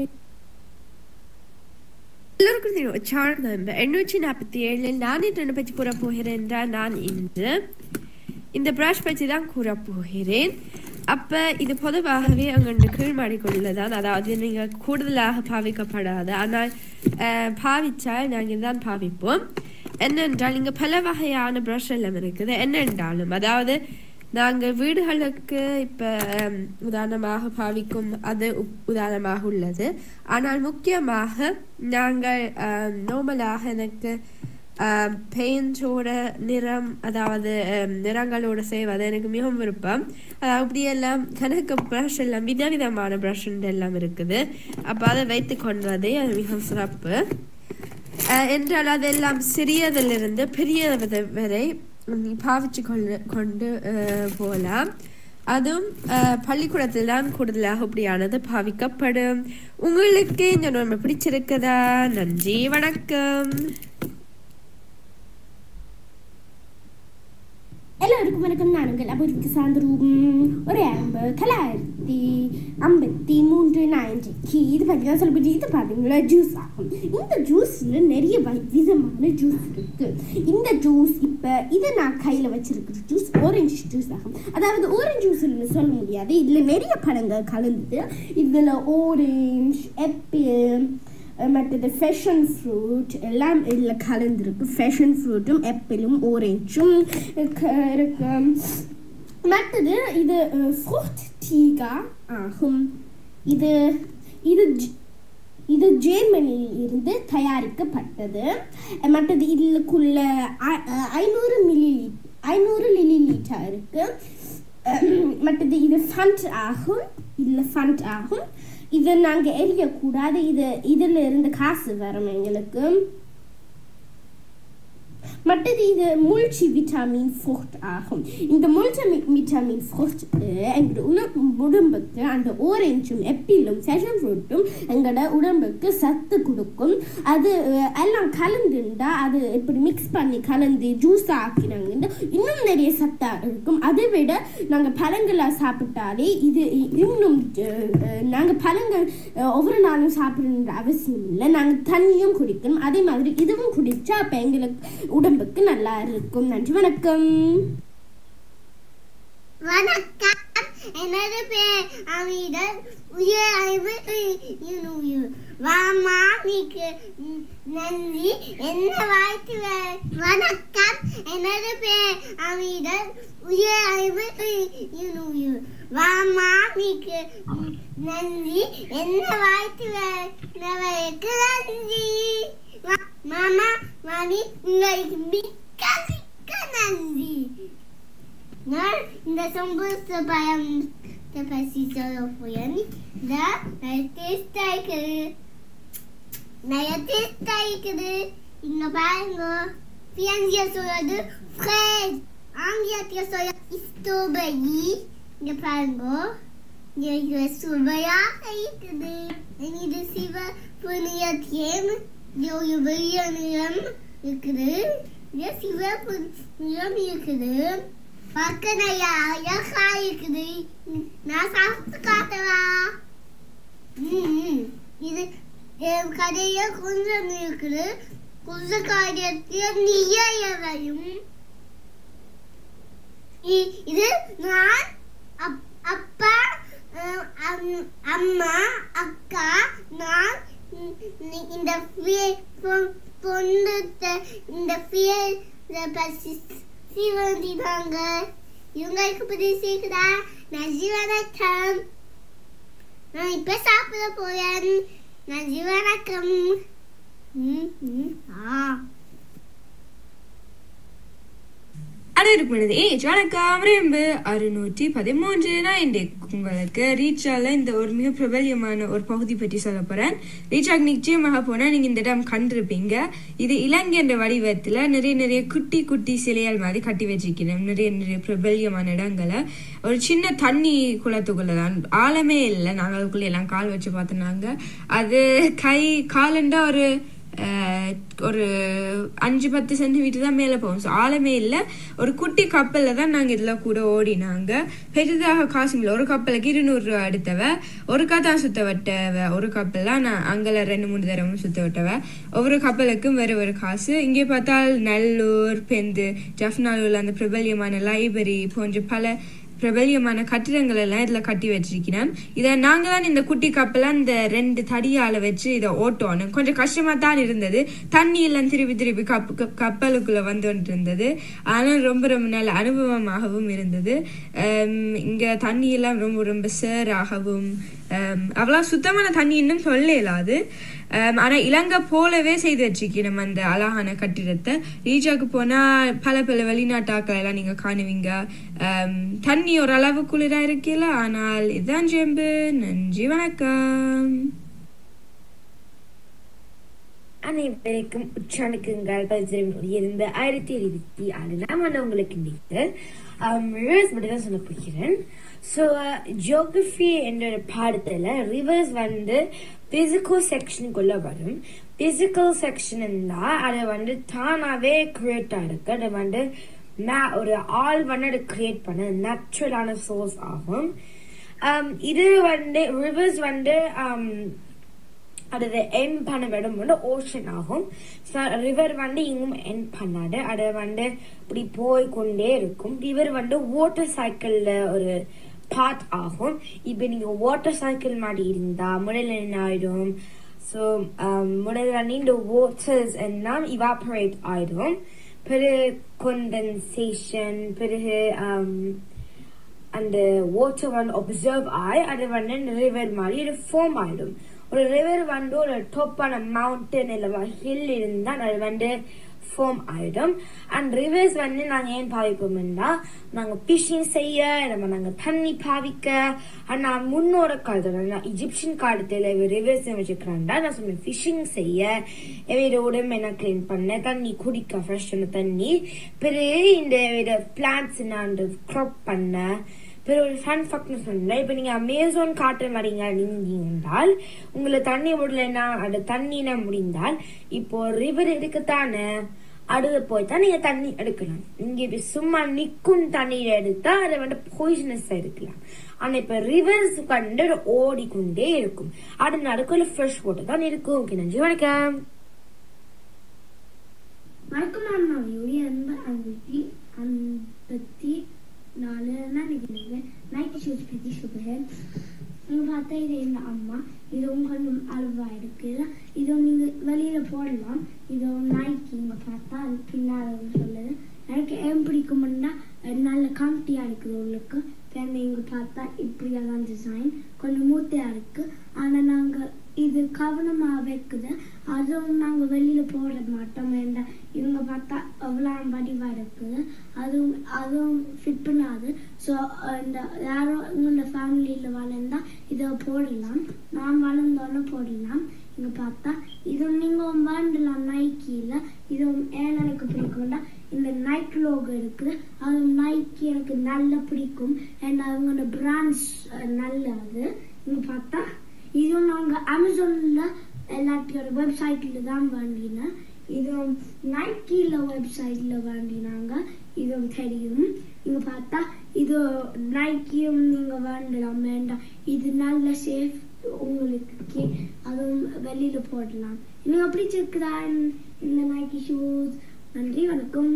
எல்லோருக்கும் தெரியும் சார்ட் நம்பர் எண்ணூற்றி நாற்பத்தி ஏழில் நான் இன்று என்ன பற்றி கூறப் போகிறேன் என்றால் நான் இன்று இந்த ப்ரஷ் பற்றி தான் கூறப் போகிறேன் அப்போ இது பொதுவாகவே அங்கே கீழ்மாடிக்குள்ள தான் அதாவது நீங்கள் கூடுதலாக பாவிக்கப்படாத ஆனால் அஹ், பாவிச்சால் நாங்கள் தான் பாவிப்போம் என்னென்றால் இங்கே பல வகையான ப்ரஷ் எல்லாம் இருக்குது என்னென்றாலும் அதாவது நாங்கள் வீடுகளுக்கு இப்போ உதாரணமாக பாவிக்கும் அது உ- உதாரணமாக உள்ளது ஆனால் முக்கியமாக நாங்கள் நார்மலாக எனக்கு பெயிண்டோட நிறம் அதாவது ஆம், நிறங்களோட செய்வது எனக்கு மிகவும் விருப்பம் அதாவது அப்படியெல்லாம் எனக்கு ப்ரஷ் எல்லாம் விதவிதமான ப்ரஷ் எல்லாம் இருக்குது அப்போ அதை வைத்து கொள்வதே அது மிகவும் சிறப்பு அஹ், என்றால் அதெல்லாம் சிறியதிலிருந்து பெரியது வரை நீ பாவிச்சு கொண்டு கொண்டு அஹ், போகலாம் அதுவும் அஹ், பள்ளிக்கூடத்தில் தான் கூடுதலாக அப்படியானது பாவிக்கப்படும் உங்களுக்கு இந்த நோன்பு பிடிச்சிருக்குதா நன்றி வணக்கம் எல்லாருக்கும் அனைவருக்கும் வணக்கம் நான் உங்கள் அபூர்விக்கு சாந்தரூபம் ஒரு ஆரம்ப தொள்ளாயிரத்தி ஐம்பத்தி மூன்று நாயன்றைக்கு இது பார்த்தீங்கன்னா சொல்லப்பட்டு இது பார்த்தீங்கன்னா ஜூஸ் ஆகும் இந்த ஜூஸில் நிறைய வகை- விதமான ஜூஸ் இருக்கு இந்த ஜூஸ் இப்போ இதை நான் கையில் வச்சிருக்கிற ஜூஸ் ஆரஞ்சு ஜூஸ் ஆகும் அதாவது ஆரஞ்சு ஜூஸ்னு சொல்ல முடியாது இதில் நிறைய பழங்கள் கலந்தது இதில் ஆரஞ்சு ஆப்பிள் மற்றது ஃபேஷன் ஃப்ரூட் எல்லாம் இதில் கலந்துருக்கு ஃபேஷன் ஃப்ரூட்டும் ஆப்பிளும் ஓரேஞ்சும் இருக்கு மற்றது இது ஃப்ரூட் டீகா ஆகும் இது இது ஜ- இது ஜெர்மனியில் இருந்து தயாரிக்கப்பட்டது மற்றது இதுக்குள்ள ஐ- ஐநூறு மில்லி ஐநூறு மில்லி லிட்டர் இருக்கு மற்றது இது ஃபண்ட் ஆகும் இதில் ஃபண்ட் ஆகும் இதை நாங்கள் எரியக்கூடாது இது இதில் இருந்து காசு வரும் எங்களுக்கு மற்றது இது முல்ச்சி விட்டமின் ஃப்ரூட் ஆகும் இந்த முல்ச்சி விட்டமின் ஃப்ரூட் எங்களோட உண- உடம்புக்கு அந்த ஓரஞ்சும் எப்பிலும் ஃபேஷன் ஃப்ரூட்டும் எங்களோட உடம்புக்கு சத்து கொடுக்கும் அது அஹ், எல்லாம் கலந்துண்டா அது இப்படி மிக்ஸ் பண்ணி கலந்து ஜூஸ் ஆக்கினாங்கன்னா இன்னும் நிறைய சத்தா இருக்கும் அதை விட நாங்கள் பழங்களாக சாப்பிட்டாலே இது இ- இன்னும் நாங்கள் பழங்கள் அஹ், ஒவ்வொரு நாளும் சாப்பிடணுன்ற அவசியம் இல்லை நாங்கள் தண்ணியும் குடிக்கணும் அதே மாதிரி இதுவும் குடிச்சா அப்போ எங்களுக்கு உடம்புக்கு நல்லா இருக்கும் நன்றி வணக்கம் வணக்கம் எனது பேர் அமிதன் உயர் அறிவு உயிர் வாமா நீக்கு நன்றி என்ன வாழ்த்து வே- வணக்கம் எனது பேர் அமிதன் உயர் அறிவு உயிர் வாமா நீக்கு நன்றி என்ன வாழ்த்து வே- நவருக்கு நன்றி வா- மாமா மாமி உங்களுக்கு மிக்க மிக்க நன்றி நான் இந்த சம்பூச பழம் பசி சொல்ல போயேன் இந்த டேஸ்டா இருக்குது நிறைய டேஸ்டா இருக்குது இங்க பாருங்க பியாஞ்சியா சொல்றது ஃப்ரெஷ் ஆங்கிலத்தில் சொல்ல ஸ்ட்ராபெரி இங்க பாருங்க இங்க இது சுவையாக இருக்குது இது சிவ புனிய தேம் இது ஒரு வெள்ளை நிறம் இருக்குது இது சிவப்பு நிறம் இருக்குது பார்க்க நிறைய அழகா இருக்குது நான் சாப்பிட்டு காட்டவா ம், இது என் கடையில கொஞ்சம் இருக்குது கொஞ்சம் காரியத்தில் நிறைய வரும் இ- இது நான் அப்- அப்பா அஹ், அம்- அம்மா அக்கா நான் ம், இ- இந்த ஃபீ- பொ- பொண்ணு த- இந்த ஃபீல் பசி சிவந்திதாங்க இவங்களுக்கு பிடிச்சிருக்குதா நன்றி வணக்கம் நான் இப்ப சாப்பிட போறேன் நன்றி வணக்கம் ம், ம், ஆ அனைவருக்கும் எனது ஏஜ் வணக்கம் ரேம்பு அறுநூற்றி பதிமூன்று நான் இன்றைக்கு உங்களுக்கு ரீச்சால இந்த ஒரு மிக பிரபல்யமான ஒரு பகுதி பற்றி சொல்ல போறேன் ரீச்சாக்கு நிச்சயமாக போனா நீங்க இந்த இடம் கண்டிருப்பீங்க இது இலங்கை என்ற வடிவத்துல நிறைய நிறைய குட்டி குட்டி சிலையால் மாதிரி கட்டி வச்சிருக்கிறோம் நிறைய நிறைய பிரபல்யமான இடங்களை ஒரு சின்ன தண்ணி குளத்துக்குள்ள தான் ஆழமே இல்லை நாங்கள் அதுக்குள்ள எல்லாம் கால் வச்சு பார்த்தோம்னாங்க அது கை காலண்டா ஒரு அஹ், ஒரு அஞ்சு பத்து சென்டிமீட்டர் தான் மேலே போகும் ஸோ ஆழமே இல்லை ஒரு குட்டி கப்பலில் தான் நாங்கள் இதில் கூட ஓடினாங்க பெரிதாக காசு இல்லை ஒரு கப்பலுக்கு இருநூறு ரூபா எடுத்தவ ஒரு தான் சுத்த விட்டவ ஒரு கப்பல்லாம் நான் அங்கே ரெண்டு மூணு தடவை சுத்த விட்டவ ஒவ்வொரு கப்பலுக்கும் வேறு ஒரு காசு இங்கே பார்த்தால் நல்லூர் பெந்து ஜஃப்னாலூர் அந்த பிரபல்யமான லைப்ரரி போன்ற பல பிரபல்யமான கட்டிடங்கள் எல்லாம் இதுல கட்டி வச்சிருக்கிறேன் இதை நாங்க தான் இந்த குட்டி கப்பல அந்த ரெண்டு தடியால வச்சு இதை ஓட்டணும் கொஞ்சம் கஷ்டமா தான் இருந்தது தண்ணி எல்லாம் திருப்பி திருப்பி கப் கப்- கப்பலுக்குள்ள வந்து இருந்தது ஆனால் ரொம்ப ரொம்ப நல்ல அனுபவமாகவும் இருந்தது ஆம், இங்க தண்ணி எல்லாம் ரொம்ப ரொம்ப சேராகவும் ஆம், அவ்வளோ சுத்தமான தண்ணி இன்னும் சொல்ல இயலாது ஆம், ஆனா இலங்கை போலவே செய்து வச்சிருக்கணும் அந்த அழகான கட்டிடத்தை ரீஜாக்கு போனா பல பல வெளிநாட்டாக்கள் எல்லாம் நீங்க காணுவீங்க ஆம், தண்ணி ஒரு அளவு குளிரா இருக்கல ஆனால் இதுதான் ஜெம்பு நன்றி வணக்கம் அனைவருக்கும் உற்சானுக்குங்கள் கல்ச்சரம் இருந்த ஆயிரத்தி இருபத்தி ஆறு நான் வந்து உங்களுக்கு நீங்கள் ரிவர்ஸ் மட்டும் தான் சொல்ல போகிறேன் ஸோ ஜியோகிரஃபி என்ற ஒரு பாடத்தில் ரிவர்ஸ் வந்து பிசிக்கல் செக்ஷனுக்குள்ள வரும் பிசிக்கல் செக்ஷன் இருந்தால் அதை வந்து தானாகவே கிரியேட் ஆகிருக்கு அதை வந்து na- ஒரு ஆள் வந்து கிரியேட் பண்ண நேச்சுரலான சோர்ஸ் ஆகும் Um, இது வந்து ரிவர்ஸ் வந்து um, அது என் பண்ண இடம் வந்து ஓஷன் ஆகும் ரிவர் வந்து இங்கும் என் பண்ணாது அது வந்து இப்படி போய் கொண்டே இருக்கும் ரிவர் வந்து வாட்டர் சைக்கிள்ல ஒரு பார்ட் ஆகும் இப்போ நீங்க வாட்டர் சைக்கிள் மாதிரி இருந்தா முதல்ல என்ன ஆயிடும் ஸோ முதல்ல வந்து இந்த வாட்டர்ஸ் எல்லாம் இவாபரேட் ஆயிடும் பிறகு கொண்டன்சேஷன் பிறகு um, அந்த வாட்டர் வந்து ஒப்சர்வ் ஆகி அது வந்து ரிவர் மாதிரி ஒரு ஃபார்ம் ஆயிடும் ஒரு ரிவர் வந்து ஒரு டாப்பான மவுண்டன் இல்லை ஹில் இருந்தால் அது வந்து ஃபார்ம் ஆயிடும் அண்ட் ரிவர்ஸ் வந்து நாங்கள் ஏன் பாவிப்போம்னா நாங்கள் ஃபிஷிங் செய்ய நம்ம நாங்கள் தண்ணி பாவிக்க ஆனால் முன்னோட காலத்தில் நான் இஜிப்சியன் காலத்தில் ரிவர்ஸ் வச்சுக்கிறாண்டா நான் சொன்னேன் ஃபிஷிங் செய்ய இவையோட உடம்பு என்ன க்ளீன் பண்ண தண்ணி குடிக்க ஃப்ரெஷ்ஷான தண்ணி பிறகு இந்த பிளான்ட்ஸ் நான் க்ராப் பண்ண பிறகு ஒரு ஃபன் ஃபக்ட்னு சொன்னேன் இப்போ நீங்கள் அமேசான் காட்டு வரீங்க நீங்கன்றால் உங்களை தண்ணி விடலைன்னா அது தண்ணினா முடிந்தால் இப்போ ரிவர் இருக்குத்தானே அடுத்து போய் தான் நீங்க தண்ணி எடுக்கலாம் இங்க இப்ப சும்மா நிக்கும் தண்ணீர் எடுத்தா அதை வந்து பாய்சனஸ் எடுக்கலாம் ஆனா இப்ப ரிவர்ஸ் வந்து ஓடிக்கொண்டே இருக்கும் அது நடுக்குள்ள ஃப்ரெஷ் வாட்டர் தான் இருக்கும் ஓகே நன்றி வணக்கம் வணக்கம் நான் யூரி அன்பு ஐம்பத்தி ஐம்பத்தி நாலு நினைக்கிறேன் நைட்டி ஷூஸ் பற்றி சொல்கிறேன் நீங்கள் பார்த்தா இது எங்கள் அம்மா இது உங்களும் அளவா இருக்குது இது நீங்கள் வெளியில் போடலாம் இது நைக்கி இங்கே பார்த்தா அது பின்னால் சொல்லுது எனக்கு ஏன் பிடிக்கும்னா அது நல்ல கம்ஃப்டியாக இருக்குது உங்களுக்கு பேருந்து இங்கே பார்த்தா இப்படியா தான் டிசைன் கொஞ்சம் மூத்தையாக இருக்குது ஆனால் நாங்கள் இது கவனமாக வைக்குது அதுவும் நாங்கள் வெளியில் போட மாட்டோம் வேண்டாம் இவங்க பார்த்தா எவ்வளோ வடிவாக இருக்குது அதுவும் அதுவும் ஃபிட் பண்ணாது ஸோ இந்த யாரோ உங்களோட ஃபேமிலியில் வளர்ந்தா இதை போடலாம் நான் வளர்ந்தோன்னே போடலாம் இங்கே பார்த்தா இது நீங்கள் வேண்டலாம் நைக்கியில் இதுவும் ஏன் எனக்கு பிடிக்கும்னா இந்த நைக் லோகோ இருக்குது அதுவும் நைக்கி எனக்கு நல்லா பிடிக்கும் அண்ட் அவங்களோட பிராண்ட்ஸ் நல்லது இங்கே பார்த்தா இதுவும் நாங்கள் அமேசானில் எல்லாத்தையோட வெப்சைட்டில் தான் வாங்கினேன் இதுவும் நைக்கியில் வெப்சைட்டில் வாங்கினாங்க இதுவும் தெரியும் இங்கே பார்த்தா இது நைக்கியும் நீங்கள் வாங்கலாம் வேண்டாம் இது நல்ல சேஃப் உங்களுக்கு அதுவும் வெளியில் போடலாம் நீங்கள் பிடிச்சிருக்குதா இந்த நைக்கி ஷூஸ் நன்றி வணக்கம்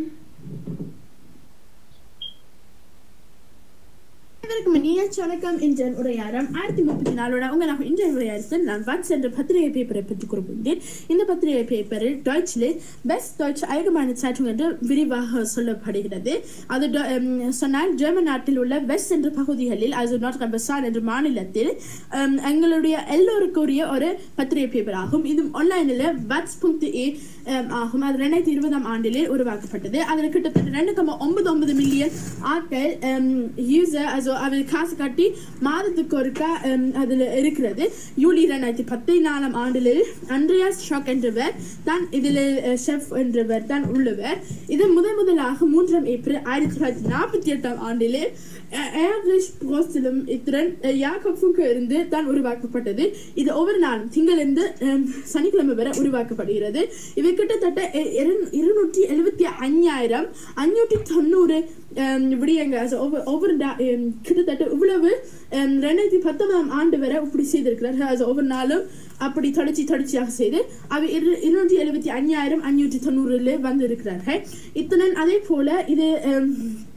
அனைவருக்கும் இனிய வணக்கம் இன்றைய உரையாடம் ஆயிரத்தி முப்பத்தி நாலோட உங்க நான் இன்றைய உரையாடத்தில் நான் வாட்ஸ் என்ற பத்திரிகை பேப்பரை பற்றி குறிப்பிட்டேன் இந்த பத்திரிகை பேப்பரில் டாய்ச்சிலே பெஸ்ட் டாய்ச் allgemeine Zeitung என்று விரிவாக சொல்லப்படுகிறது அது டொ- எம், சொன்னால் ஜெர்மன் நாட்டில் உள்ள வெஸ்ட் என்ற பகுதிகளில் அது நாட் பசார் என்ற மாநிலத்தில் எம், எங்களுடைய எல்லோருக்குரிய ஒரு பத்திரிகை பேப்பர் ஆகும் இது ஆன்லைனில் வாட்ஸ் புங்க் ஏ ஆகும் அது ரெண்டாயிரத்தி இருபதாம் ஆண்டிலே உருவாக்கப்பட்டது அதில் கிட்டத்தட்ட ரெண்டு கம்மா ஒன்பது ஒன்பது மில்லியன் ஆட்கள் யூசர் also அவர் காசு கட்டி மாதத்துக்கு ஒருக்கா um, அதில் இருக்கிறது யூலி ரெண்டாயிரத்தி பத்து நாலாம் ஆண்டில் அண்ட்ரியாஸ் ஷாக் என்றவர் தான் இதில் ஷெஃப் என்றவர் தான் உள்ளவர் இது முதன் முதலாக மூன்றாம் ஏப்ரல் ஆயிரத்தி தொள்ளாயிரத்தி நாற்பத்தி எட்டாம் ஆண்டிலே ஏர்லிஷ் புரோஸ்டிலும் இத்திறன் யாக்கப் ஃபுக்கு இருந்து தான் உருவாக்கப்பட்டது இது ஒவ்வொரு நாளும் திங்களிலிருந்து um, சனிக்கிழமை வரை உருவாக்கப்படுகிறது இது கிட்டத்தட்ட இ- இரு- இருநூற்றி எழுபத்தி ஐயாயிரம் அஞ்சூற்றி தொண்ணூறு um, விடயங்கள் also ஒவ்வொரு ஒவ்வொரு டா- um, கிட்டத்தட்ட இவ்வளவு um, ரெண்டாயிரத்தி பத்தொன்பதாம் ஆண்டு வரை இப்படி செய்திருக்கிறார் also ஒவ்வொரு நாளும் அப்படி தொடர்ச்சி தொடர்ச்சியாக செய்து அவை இரு இருநூற்றி எழுபத்தி ஐயாயிரம் அஞ்சூற்றி தொண்ணூறுல வந்து இருக்கிறார்கள் இத்துடன் அதே போல இது um,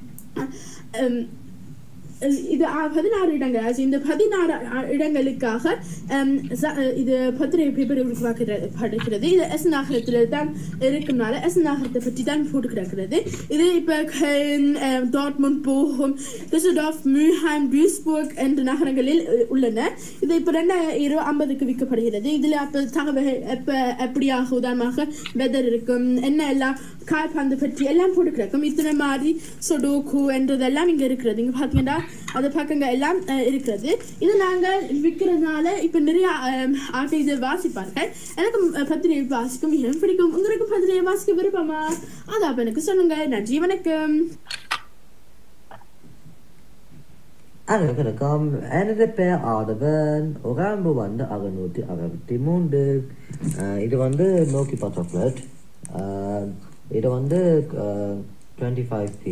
um, இது ஆ- பதினாறு இடங்கள் அது இந்த பதினாறு அ- இடங்களுக்காக ஹம், ச- இது பத்திரிகை பேப்பர் உருவாக்கப்படுகிறது இது எஸ் நகரத்தில் தான் இருக்கும்னால எஸ் நகரத்தை பற்றி தான் போட்டு கிடக்கிறது இது இப்போ டாட்மண்ட் போகும் டிசடாஃப் மியூஹாம் பியூஸ்பர்க் என்ற நகரங்களில் அஹ், உள்ளன இது இப்போ ரெண்டாயிரம் ஐம்பதுக்கு விற்கப்படுகிறது இதில் அப்போ தகவல் எப்போ எப்படியாக உதாரணமாக வெதர் இருக்கும் என்ன எல்லாம் கால்பந்து பற்றி எல்லாம் போட்டு கிடக்கும் இத்தனை மாதிரி சொடோக்கு என்றதெல்லாம் இங்கே இருக்கிறது இங்கே பார்த்தீங்கன்னா அது பக்கங்க எல்லாம் அஹ், இருக்கிறது இது நாங்கள் விற்கிறதுனால இப்போ நிறைய அஹ், ஆட்டை இதை வாசிப்பார்கள் எனக்கு அஹ், பத்திரிகை வாசிக்கும் மிகவும் பிடிக்கும் உங்களுக்கு பத்திரிகை வாசிக்க விருப்பமா அது அப்போ எனக்கு சொல்லுங்க நன்றி வணக்கம் அனைவருக்கும் எனது பெயர் ஆதவன் உடம்பு வந்து அறுநூற்றி அறுபத்தி மூன்று அஹ் இது வந்து நோக்கி சாக்லேட் இது வந்து டுவெண்ட்டி ஃபைவ் பி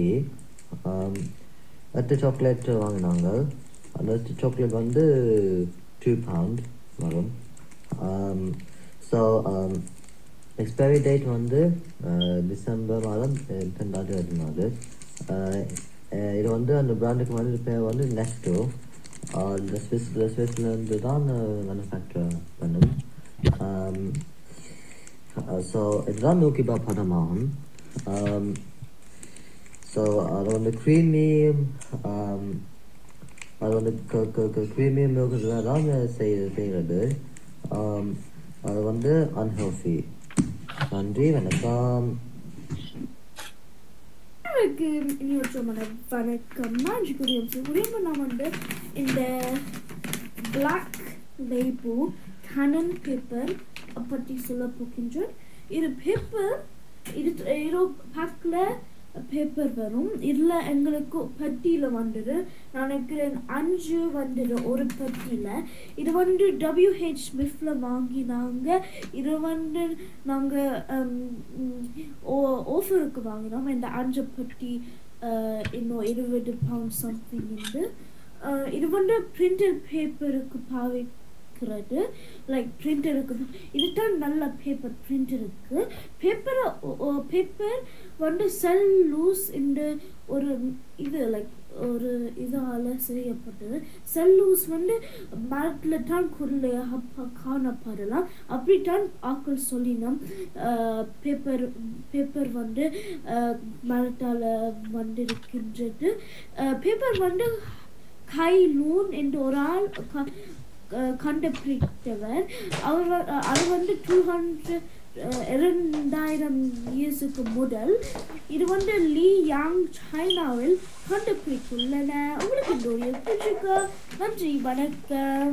எட்டு சாக்லேட் வாங்கினாங்க அந்த எட்டு சாக்லேட் வந்து டூ பவுண்ட் வரும் ஸோ எக்ஸ்பைரி டேட் வந்து அஹ், டிசம்பர் மாதம் அஹ், ரெண்டாயிரத்தி இருபத்தி நாலு அஹ், அஹ், இது வந்து அந்த பிராண்டுக்கு வந்து பேர் வந்து நெஸ்டோ இந்த ஸ்விஸ் ஸ்விஸ்லேருந்து தான் மேனுஃபேக்சர் பண்ணும் ஸோ இதுதான் நூக்கிபா பதமாகும் ஸோ அது வந்து க்ரீமி அது வந்து க்ரீமி மில்க்ல தான் செய்ய செய்கிறது Um, அது வந்து அன்ஹெல்தி நன்றி வணக்கம் எனக்கு இனி ஒரு வணக்கம் நான் குரியம் குரியம் நான் வந்து இந்த பிளாக் லேபு கனன் பேப்பர் பற்றி சொல்ல போகின்றேன் இது பேப்பர் இது இது பேக்கில் பேப்பர் வரும் இதில் எங்களுக்கு பட்டியில் வந்துடு நான் நினைக்கிறேன் அஞ்சு வந்துடு ஒரு பட்டியில் இது வந்து டபிள்யூஹெச் ஸ்மிஃப்ல வாங்கினாங்க இது வந்து நாங்கள் ஆஃபருக்கு வாங்கினோம் இந்த அஞ்சு பட்டி அஹ், இன்னும் இருபது பவுண்ட் சம்திங் இருந்து அஹ், இது வந்து பிரிண்டட் பேப்பருக்கு பாவிக்கிறது லைக் பிரிண்டருக்கு இதுதான் நல்ல பேப்பர் பிரிண்டருக்கு பேப்பரை பேப்பர் வந்து செல் லூஸ் இந்த ஒரு இது லைக் ஒரு இதால் செய்யப்பட்டது செல்லூஸ் வந்து மரத்தில் தான் குரலையாக காணப்படலாம் அப்படித்தான் ஆக்கள் சொல்லினோம் பேப்பர் பேப்பர் வந்து மரத்தால் வந்திருக்கின்றது பேப்பர் வந்து கைலூன் என்று ஒரு ஆள் க- க- கண்டுபிடித்தவர் அவர் வ- அது வந்து டூ ஹண்ட்ரட் இரண்டாயிரம் இயர்ஸுக்கு முதல் இது வந்து லீ யாங் சைனாவில் கண்டுபிடித்துள்ளன உங்களுக்கு இந்த ஒரு பிடிச்சிருக்கா நன்றி வணக்கம்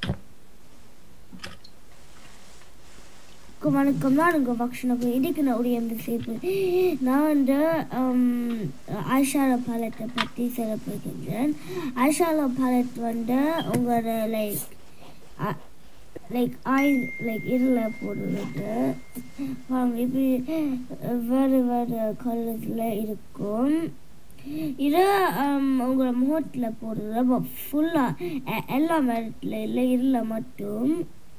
வணக்கம் நான் உங்கள் பக்ஷனுக்கு இதுக்கு நான் உடைய இந்த சேர்ப்பு நான் வந்து ஐஷால பாலத்தை பற்றி சொல்ல போகின்றேன் ஐஷால பாலட் வந்து உங்களோட லைக் லைக் ஐ லைக் இதில் போடுறது வாங்க இப்படி வேறு வேறு கலர்ஸில் இருக்கும் இது um, உங்களோட முகத்தில் போடுறது ஃபுல்லாக எல்லா மரத்தில் இல்லை இதில் மட்டும்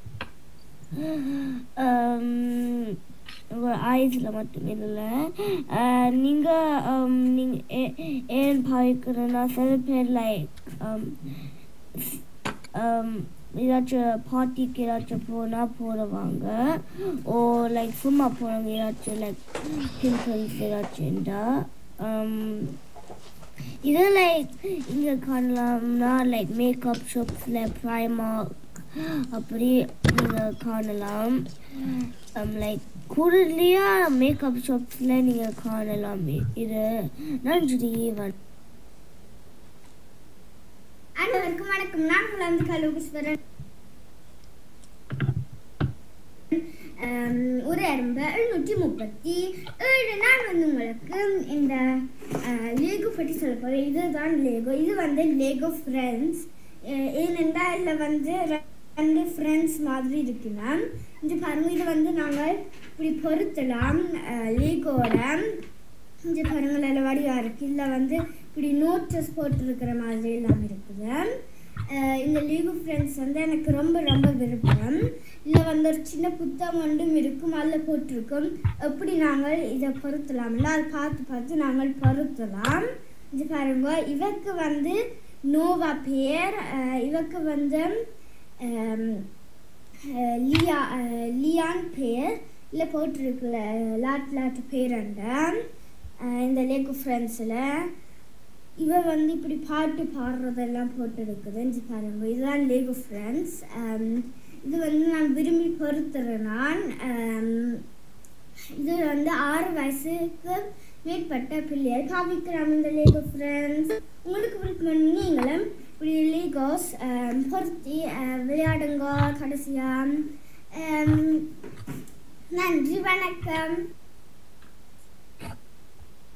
உங்கள் ஐஸில் மட்டும் இல்லை நீங்கள் நீங்கள் ஏன் பாவிக்கிறேன்னா சில பேர் லைக் ஏதாச்சும் பார்ட்டிக்கு ஏதாச்சும் போனால் போடுவாங்க ஓ லைக் சும்மா போனவங்க ஏதாச்சும் லைக் பிம்பிள்ஸ் ஏதாச்சும் இருந்தால் இது லைக் இங்கே காணலாம்னா லைக் மேக்கப் ஷாப்ஸில் ப்ரைமார்க் அப்படி நீங்கள் காணலாம் லைக் கூடுதலியா மேக்கப் ஷாப்ஸில் நீங்கள் காணலாம் இது நன்றி வணக்கம் அனைவருக்கும் வணக்கம் நான் உங்கள் வந்து கலோகீஸ்வரன் ஒரு அரும்பு எழுநூற்றி முப்பத்தி ஏழு நான் வந்து உங்களுக்கு இந்த லேகோ பற்றி சொல்ல போகிறேன் இதுதான் லேகோ இது வந்து லேகோ ஃப்ரெண்ட்ஸ் ஏனென்றால் இதில் வந்து ரெண்டு ஃப்ரெண்ட்ஸ் மாதிரி இருக்கலாம் இது பாருங்க இது வந்து நாங்கள் இப்படி பொருத்தலாம் லேகோட இங்கே பாருங்கள் நல்ல வடிவாக இருக்குது இதில் வந்து இப்படி நோட்டஸ் போட்டிருக்கிற மாதிரி எல்லாம் இருக்குது அஹ் இந்த லீகு ஃப்ரெண்ட்ஸ் வந்து எனக்கு ரொம்ப ரொம்ப விருப்பம் இதில் வந்து ஒரு சின்ன புத்தகம் ஒன்றும் இருக்கும் அதில் போட்டிருக்கும் எப்படி நாங்கள் இதை பொருத்தலாம்ல அதை பார்த்து பார்த்து நாங்கள் பொருத்தலாம் இது பாருங்க இவருக்கு வந்து நோவா பேர் அஹ் இவருக்கு வந்து அஹ், அஹ், லியா அஹ், லியான் பேர் இல்லை போட்டிருக்குல லாட் லாட் பேரண்ட இந்த லேக்கு ஃப்ரெண்ட்ஸில் இவ வந்து இப்படி பாட்டு பாடுறதெல்லாம் போட்டு இருக்குது இஞ்சி பாருங்க இதுதான் லேகோ ஃப்ரெண்ட்ஸ் இது வந்து நான் விரும்பி பொறுத்துறேன் நான் ஆம், இது வந்து ஆறு வயசுக்கு மேற்பட்ட பிள்ளைகள் பாவிக்கிறாங்க இந்த லேகோ ஃப்ரெண்ட்ஸ் உங்களுக்கு விருப்பம் நீங்களும் இப்படி லேகோஸ் பொருத்தி ஆஹ், விளையாடுங்க கடைசியா ஆம், நன்றி வணக்கம்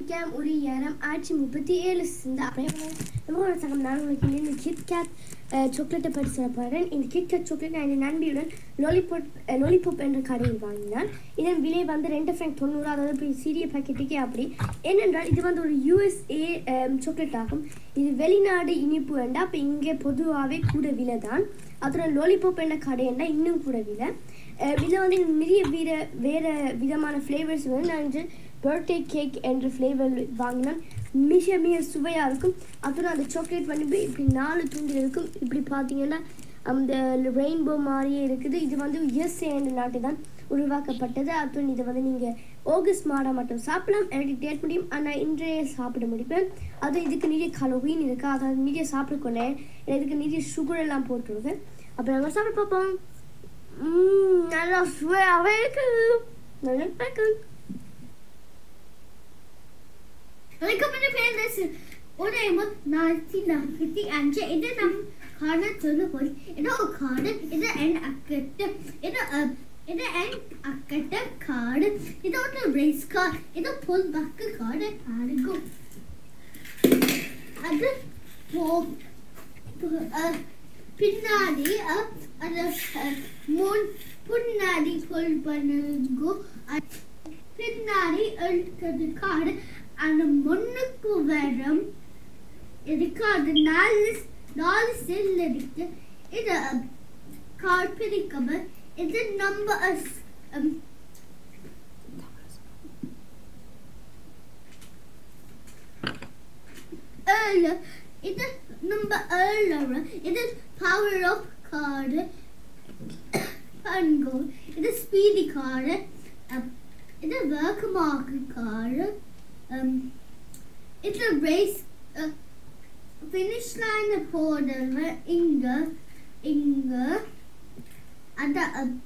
Cam Uriyaram ஆட்சி முப்பத்தி ஏழு இந்த அப்படியே நம்ம சகம் நான் உங்களுக்கு இந்த கிட்கேட் சாக்லேட்டை பற்றி சொல்ல போகிறேன் இந்த கிட்கேட் சாக்லேட் நான் என் நண்பியுடன் லாலிபாப் லாலிபாப் என்ற கடையில் வாங்கினான் இதன் விலை வந்து ரெண்டு ஃப்ராங்க் தொண்ணூறு அதாவது இப்படி சிறிய பாக்கெட்டுக்கே அப்படி ஏனென்றால் இது வந்து ஒரு யூஎஸ்ஏ சாக்லேட் ஆகும் இது வெளிநாடு இனிப்பு வேண்டாம் அப்போ இங்கே பொதுவாகவே கூட விலை தான் அப்புறம் லாலிபாப் என்ற கடை என்றால் இன்னும் கூட விலை இதில் வந்து நிறைய வீர வேறு விதமான ஃப்ளேவர்ஸ் வந்து நான் வந்து பர்த்டே கேக் என்ற ஃப்ளேவர் வாங்கினேன் மிக மிக சுவையாக இருக்கும் அப்புறம் அந்த சாக்லேட் வந்து இப்படி- இப்படி நாலு துண்டு இருக்கும் இப்படி பார்த்தீங்கன்னா அந்த ரெயின்போ மாதிரியே இருக்குது இது வந்து யுஎஸ்ஏ என்ற நாட்டு தான் உருவாக்கப்பட்டது அப்புறம் இதை வந்து நீங்கள் ஆகஸ்ட் மாதம் மட்டும் சாப்பிடலாம் எனக்கு டேட் முடியும் ஆனால் இன்றைய சாப்பிட முடிப்பேன் அது இதுக்கு நிறைய கலோரின் இருக்குது அதாவது நிறைய சாப்பிடக்கொண்டே இதுக்கு நிறைய சுகர் எல்லாம் போட்டுருவேன் அப்புறம் நாங்கள் சாப்பிட பார்ப்போம் ம், நல்லா சுவையாகவே இருக்குது நல்லா இருக்கு Velkommen til Penis. Og det er mot Nazi Nafiti Anje. Er det nam karne tølle på? Er det og karne? Er det en akkette? Er det uh, er det en akkette karne? Er det også en race car? Er det pull bakke karne? Er det god? Er det på på, uh, பின்னாடி uh, அந்த uh, முன் பின்னாடி புல் பண்ணுங்கோ பின்னாடி இருக்கிறது காடு அந்த முன்னுக்கு வரும் இருக்கு அது நாலு நாலு செல் இருக்கு இது கார் பிரிக்காம இது நம்ம அஸ்- um, ஏழு இது நம்ம ஏழு இது பவர் ஆஃப் கார்டு பண்கோ இது ஸ்பீடி கார்டு இது வேகமாக கார்டு இது ரேஸ் ஃபினிஷ் லைன் போடுற இங்க இங்க அத அஹ்,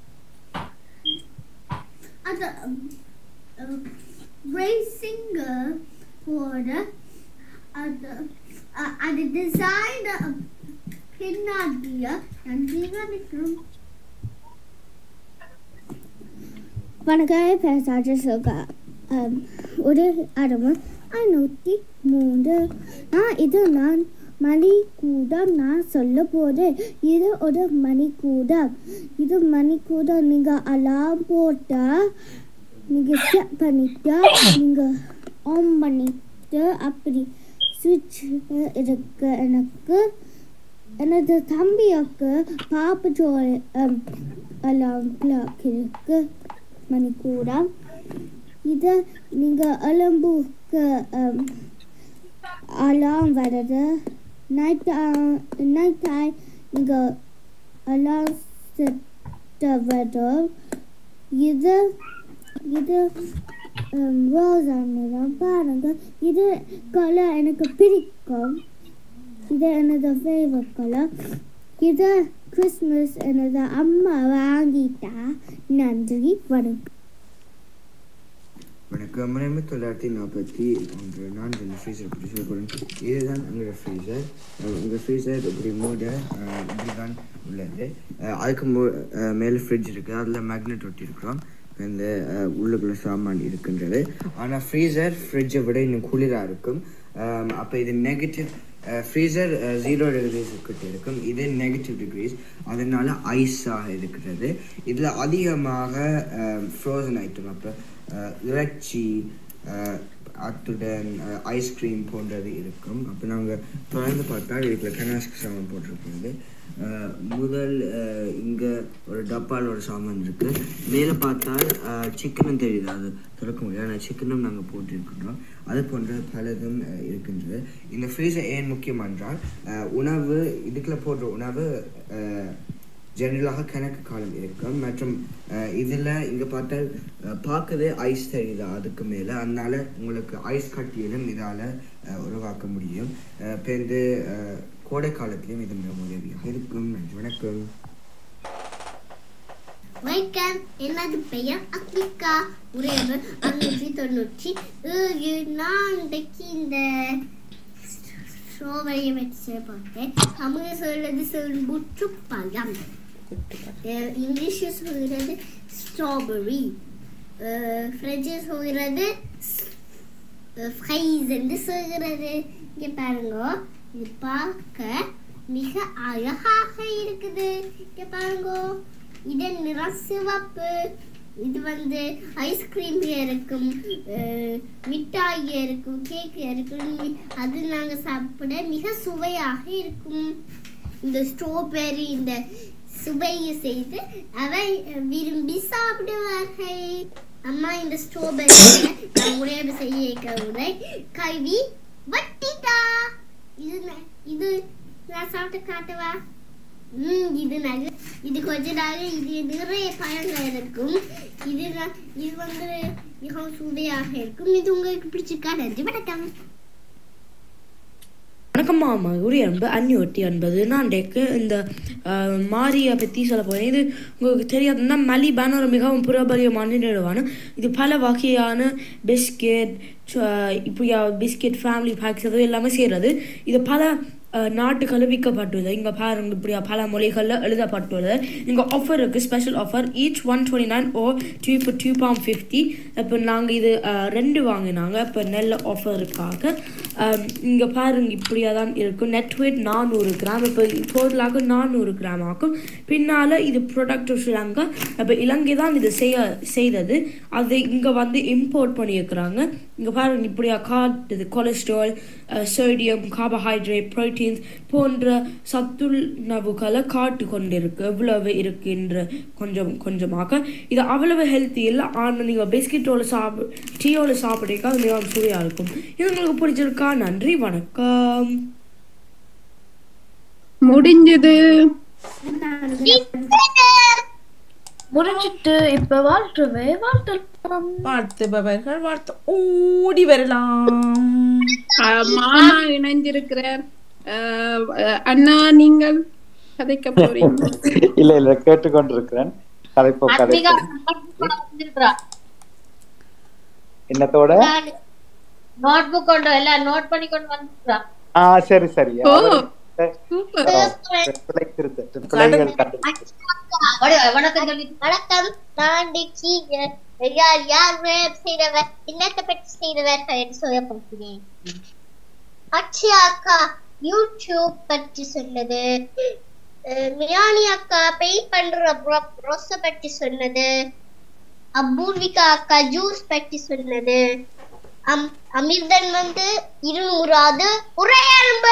அத ரேசிங் போட அது அஹ், அது டிசைன் பின்னாடிய நன்றி வணக்கம் வணக்கம் பேசாச்சு சொல்க ஒரு அடவு ஐநூற்றி மூன்று நான் இது நான் மணி கூடம் நான் சொல்ல போகிறேன் இது ஒரு மணி கூடம் இது மணி கூடம் நீங்கள் அலாம் போட்டால் நீங்கள் செட் பண்ணிட்டா நீங்கள் ஆன் பண்ணிட்டு அப்படி சுவிட்ச் இருக்கு எனக்கு எனது தம்பிக்கு பாப்பு ஜோல் அலாம் பிளாக் இருக்கு மணிக்கூடம் இதை நீங்கள் எலும்புக்கு அலாம் வருது நைட் நைட் டைம் நீங்கள் அலாம் செட்ட வரும் இது இது ரோஸானதான் பாருங்க இது கலர் எனக்கு பிடிக்கும் இது எனது ஃபேவரட் கலர் இது கிறிஸ்மஸ் எனது அம்மா வாங்கிட்டா நன்றி வணக்கம் வணக்கம் ஆயிரத்தி தொள்ளாயிரத்தி நாற்பத்தி ஒன்று நான் இந்த ஃப்ரீசர் பற்றி சொல்லப்படுறேன் இதுதான் எங்களோட ஃப்ரீசர் உங்கள் ஃப்ரீசர் இப்படி மூட அஹ், இப்படிதான் உள்ளது அஹ், அதுக்கு மு மேலே ஃப்ரிட்ஜ் இருக்குது அதில் மேக்னெட் ஒட்டி இருக்கிறோம் இந்த அஹ், உள்ளுக்குள்ள சாமான் இருக்கின்றது ஆனால் ஃப்ரீசர் ஃப்ரிட்ஜை விட இன்னும் குளிராக இருக்கும் அப்போ இது நெகட்டிவ் ஃப்ரீசர் ஜீரோ டிகிரிஸ் கிட்ட இருக்கும் இது நெகட்டிவ் டிகிரிஸ் அதனால ஐஸாக இருக்கிறது இதில் அதிகமாக ஃப்ரோசன் ஐட்டம் அப்போ இறைச்சி அஹ், அத்துடன் ஐஸ்கிரீம் போன்றது இருக்கும் அப்போ நாங்கள் தொடர்ந்து பார்த்தா இதுக்குள்ள கனாஸ்க்கு சாமான் போட்டிருக்கிறது அஹ், முதல் இங்கே ஒரு டப்பால் ஒரு சாமான் இருக்குது மேலே பார்த்தால் சிக்கனும் தெரியுது அது திறக்க முடியாது ஆனால் சிக்கனும் நாங்கள் போட்டிருக்கின்றோம் அது போன்ற பலதும் அஹ், இருக்கின்றது இந்த ஃப்ரீசர் ஏன் முக்கியம் என்றால் அஹ், உணவு இதுக்குள்ள போடுற உணவு அஹ், ஜெனரலாக கணக்கு காலம் இருக்கும் மற்றும் இதில் இங்கே பார்த்தால் அஹ், பார்க்கவே ஐஸ் தெரியுது அதுக்கு மேலே அதனால உங்களுக்கு ஐஸ் கட்டியிலும் இதால் உருவாக்க முடியும் அஹ், இப்போ இந்த அஹ், கோடை காலத்திலையும் இது மிக உதவியாக இருக்கும் நன்றி வணக்கம் வணக்கம் எனது பெயர் அக்னிகா உரையவர் அறுநூற்றி தொண்ணூற்றி ஏழு நான் இன்றைக்கு இந்த ஸ்ட்ராபெரியை வச்சு செய்ய பார்த்தேன் தமிழ் சொல்றது செல்புற்று பழம் அஹ் இங்கிலீஷில் சொல்கிறது ஸ்ட்ராபெரி ஃப்ரெஞ்சில் சொல்கிறது ஃப்ரைஸ் என்று சொல்கிறது இங்கே பாருங்க இது பார்க்க மிக அழகாக இருக்குது இங்கே பாருங்க இதன் நிறம் சிவப்பு இது வந்து ஐஸ்கிரீம் இருக்கும் அஹ், மிட்டாய் இருக்கும் கேக் இருக்கும் அது நாங்கள் சாப்பிட மிக சுவையாக இருக்கும் இந்த ஸ்ட்ராபெரி இந்த சுவையை செய்து அவை விரும்பி சாப்பிடுவார்கள் அம்மா இந்த ஸ்ட்ராபெரி நான் உடையோடு செய்ய உடை கல்வி வட்டிட்டா இது ந- இது நான் சாப்பிட்டு காட்டவா ம் இது நல்ல இது கொஞ்ச நாள் இது நிறைய பழங்கள் இருக்கும் இது ந- இது வந்து மிகவும் சுவையாக இருக்கும் இது உங்களுக்கு பிடிச்சிருக்கா நன்றி வணக்கம் வணக்கம் மாமா உரி அன்பு அந்நியோட்டி என்பது நான் டேக்கு இந்த அஹ், மாரியை பற்றி சொல்ல போகிறேன் இது உங்களுக்கு தெரியாதுன்னா மலிபான ஒரு மிகவும் பிரபலியமான நிறுவனம் இது பல வகையான பிஸ்கெட் இப்படியா பிஸ்கெட் ஃபேமிலி பேக்ஸ் அது எல்லாமே செய்கிறது இது பல அஹ், நாட்டுகளில் விற்கப்பட்டுள்ளது இங்கே பாருங்க இப்படியா பல மொழிகளில் எழுதப்பட்டுள்ளது இங்கே ஆஃபர் இருக்குது special offer each one twenty nine o two இப்போ டூ பாம் ஃபிஃப்டி இப்போ நாங்கள் இது அஹ், ரெண்டு வாங்கினாங்க இப்போ நல்ல ஆஃபருக்காக இங்கே பாருங்க இப்படியா தான் இருக்கும் நெட் வெயிட் நானூறு கிராம் இப்போ டோட்டலாக நானூறு கிராம் ஆகும் பின்னால் இது ப்ரொடக்ட் ஸ்ரீலங்கா இப்போ இலங்கை தான் இது செய்ய செய்தது அது இங்கே வந்து இம்போர்ட் பண்ணியிருக்கிறாங்க இங்கே பாருங்க இப்படியா காட்டுது கொலஸ்ட்ரால் சோடியம் கார்போஹைட்ரேட் ப்ரோட்டீன்ஸ் போன்ற சத்துணவுகளை காட்டு கொண்டிருக்கு எவ்வளவு இருக்குன்ற கொஞ்சம் கொஞ்சமாக இது அவ்வளவு ஹெல்த்தி இல்லை ஆனால் நீங்கள் பிஸ்கெட்டோட சாப்பிடு டீயோட சாப்பிட்றீங்க அது மிகவும் சுவையாக இருக்கும் இது உங்களுக்கு பிடிச்சிருக்கா நன்றி வணக்கம் முடிஞ்சது முடிஞ்சிட்டு இப்ப வாழ்த்துவே வாழ்த்தலாம் வாழ்த்துபவர்கள் வாழ்த்து ஓடி வரலாம் மாமா இணைஞ்சிருக்கிறார் அஹ், அஹ், அண்ணா நீங்கள் கதைக்க போறீங்க இல்ல இல்ல கேட்டுக்கொண்டிருக்கிறேன் கதைப்போ ஆத்மிகா கதைப்போ வந்திருக்கிறா என்னத்தோட நோட் புக் கொண்டு எல்லாம் நோட் பண்ணி கொண்டு வந்திருக்கிறா ஆ சரி சரி ஓ, அவர் பிள்ளை திருத்த பிள்ளைகள் கண்டு வணக்கம் சொல்லி வணக்கம் நான் டிக்கி யார் யார் ரேப் செய்தவர் என்னத்தை பற்றி செய்தவர் என்று சொல்ல போகிறேன் அக்ஷயா அக்கா யூடியூப் பற்றி சொன்னது அஹ் மியானி அக்கா பெயிண்ட் பண்ற ப்ரொஸ பற்றி சொன்னது அபூர்விகா அக்கா ஜூஸ் பற்றி சொன்னது அம் அமிர்தன் வந்து இருநூறாவது உரையாடும்ப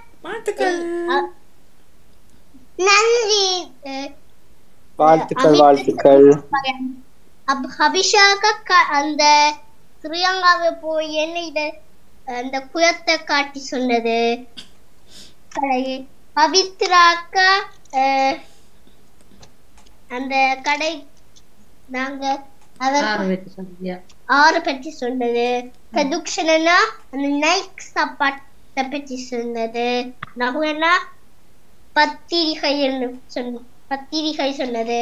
நன்றி அஹ் வாழ்த்துக்கள் வாழ்த்துக்கள் அப் அபிஷாக க- அந்த ஸ்ரீலங்காவை போய் என்ன இத அந்த குயத்தை காட்டி சொன்னது கடை பவித்ராக்கா அஹ், அந்த கடை நாங்க அவர் ஆறு வச்சு சொன்னியா ஆறு பற்றி சொன்னது பிரதுக்ஷனா அந்த நைக் சாப்பாட்டை பற்றி சொன்னது நகுனா பத்திரிகை சொன்ன பத்திரிகை சொன்னது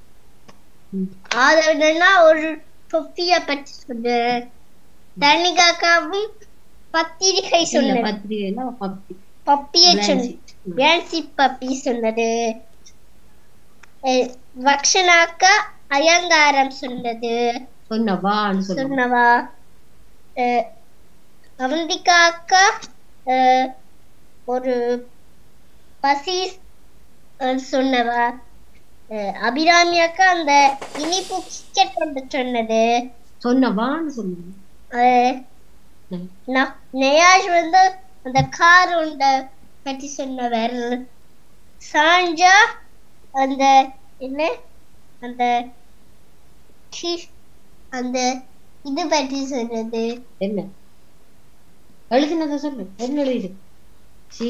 ஆதவனா ஒரு தொப்பிய பற்றி சொன்னது தனிகாக்காவும் பத்திரிகை இல்ல சொன்னது பத்திரிகையில பப்பி பப்பியை Blancy. சொன்ன பியான்சி பப்பி சொன்னது அஹ், வக்ஷனாக்கா அலங்காரம் சொன்னது சொன்னவான்னு சொன்ன சொன்னவா அஹ், அவந்திகா அக்கா அஹ், ஒரு பசி அஹ், சொன்னவா அஹ், அபிராமி அக்கா அந்த இனிப்பு கிக்கெட் வந்து சொன்னது சொன்னவான்னு சொன்னது அஹ், ந- நயாஷ் வந்து அந்த கார் உண்ட பற்றி சொன்னவர் சாஞ்சா அந்த என்ன அந்த ஷீ- அந்த இது பற்றி சொன்னது என்ன எழுதினதை சொல்லு என்ன எழுதிது சி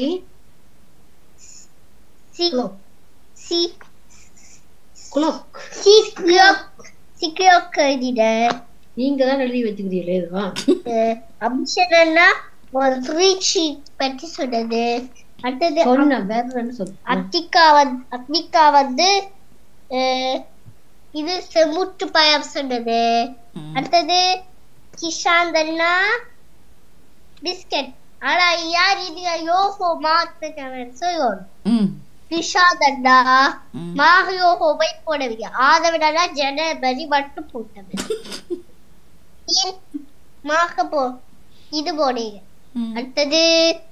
சி சி குளோக் சிக்யோக் சிக்யோக் எழுதிட நீங்க தான் எழுதி வச்சுக்கிறீங்களே இதுவா அபிஷனா ஒரு த்ரீ ஷீட் பற்றி சொன்னது அடுத்தது சொன்ன வேறன்னு சொல்லு அத்திகா வந்து அத்மிகா வந்து அஹ், இது செமுட்டு பயம் சொன்னது அடுத்தது கிஷாந்தன்னா பிஸ்கட் ஆனா யார் இது யோகோ மாத்து சொல்லணும் கிஷாந்தண்ணா மாஹயோகோவை போடவில்லை ஆதவிடனா ஜனவரி மட்டும் போட்டது ஏன் மாக போ இது போடுங்க அடுத்தது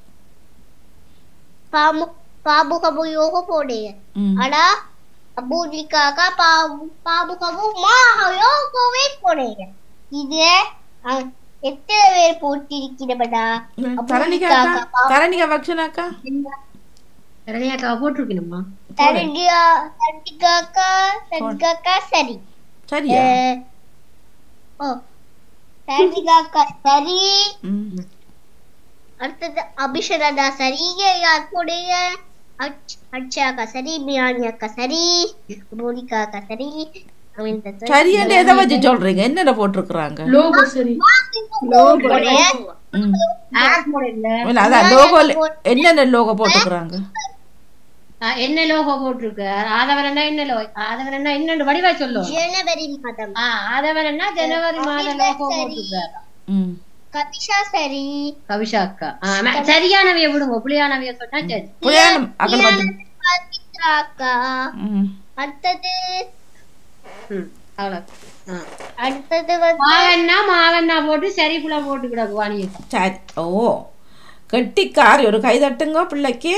பாமு பாபு கபு யோக போடுங்க ம். ஆனா பூஜிக்காக பாபு பாபு கபு மா யோகவே போடுங்க இது அஹ், எத்தனை பேர் போட்டிருக்கிறபடா தரணிகா அக்கா தரணிகா வக்ஷனாக்கா தரணியாக்கா போட்டிருக்கணுமா தரணிகா தரணிகாக்கா தரணிகாக்கா சரி சரியா அஹ், ஓ தரணிகாக்கா சரி ம். அடுத்தது அபிஷரதா சரி யார் போடுங்க அச்- அக்ஷயாக்கா சரி மியானி அக்கா சரி மோனிகா அக்கா சரி அமிர்தா சரி என்று எதை வச்சு சொல்றீங்க என்னென்ன போட்டிருக்கிறாங்க லோகோ சரி லோகோ ம். இல்ல, அதான் லோகோ என்னென்ன லோகோ போட்டுக்கிறாங்க ஆ, என்ன லோகோ போட்டிருக்கு ஆதவரன்னா என்ன லோ ஆதவரன்னா என்னன்னு வடிவா சொல்லும் ஜனவரி மாதம் ஆ ஆதவரன்னா ஜனவரி மாத லோகோ சரி. போட்டிருக்காரு ம். கவிஷா சரி கவிஷா அக்கா ஆ, ம- சரியானவைய விடுங்க புளியானவைய சொன்னா சரி புளியானம் அகல் வந்து பவித்ரா அக்கா ம். அடுத்தது ம், அவ்வளவு ஆ. அடுத்தது வந்து மாவண்ணா மாவண்ணா போட்டு சரி புலா போட்டு கிடக்கு வாணியை சரி ஓ கெட்டிக்காரி ஒரு கை தட்டுங்க பிள்ளைக்கு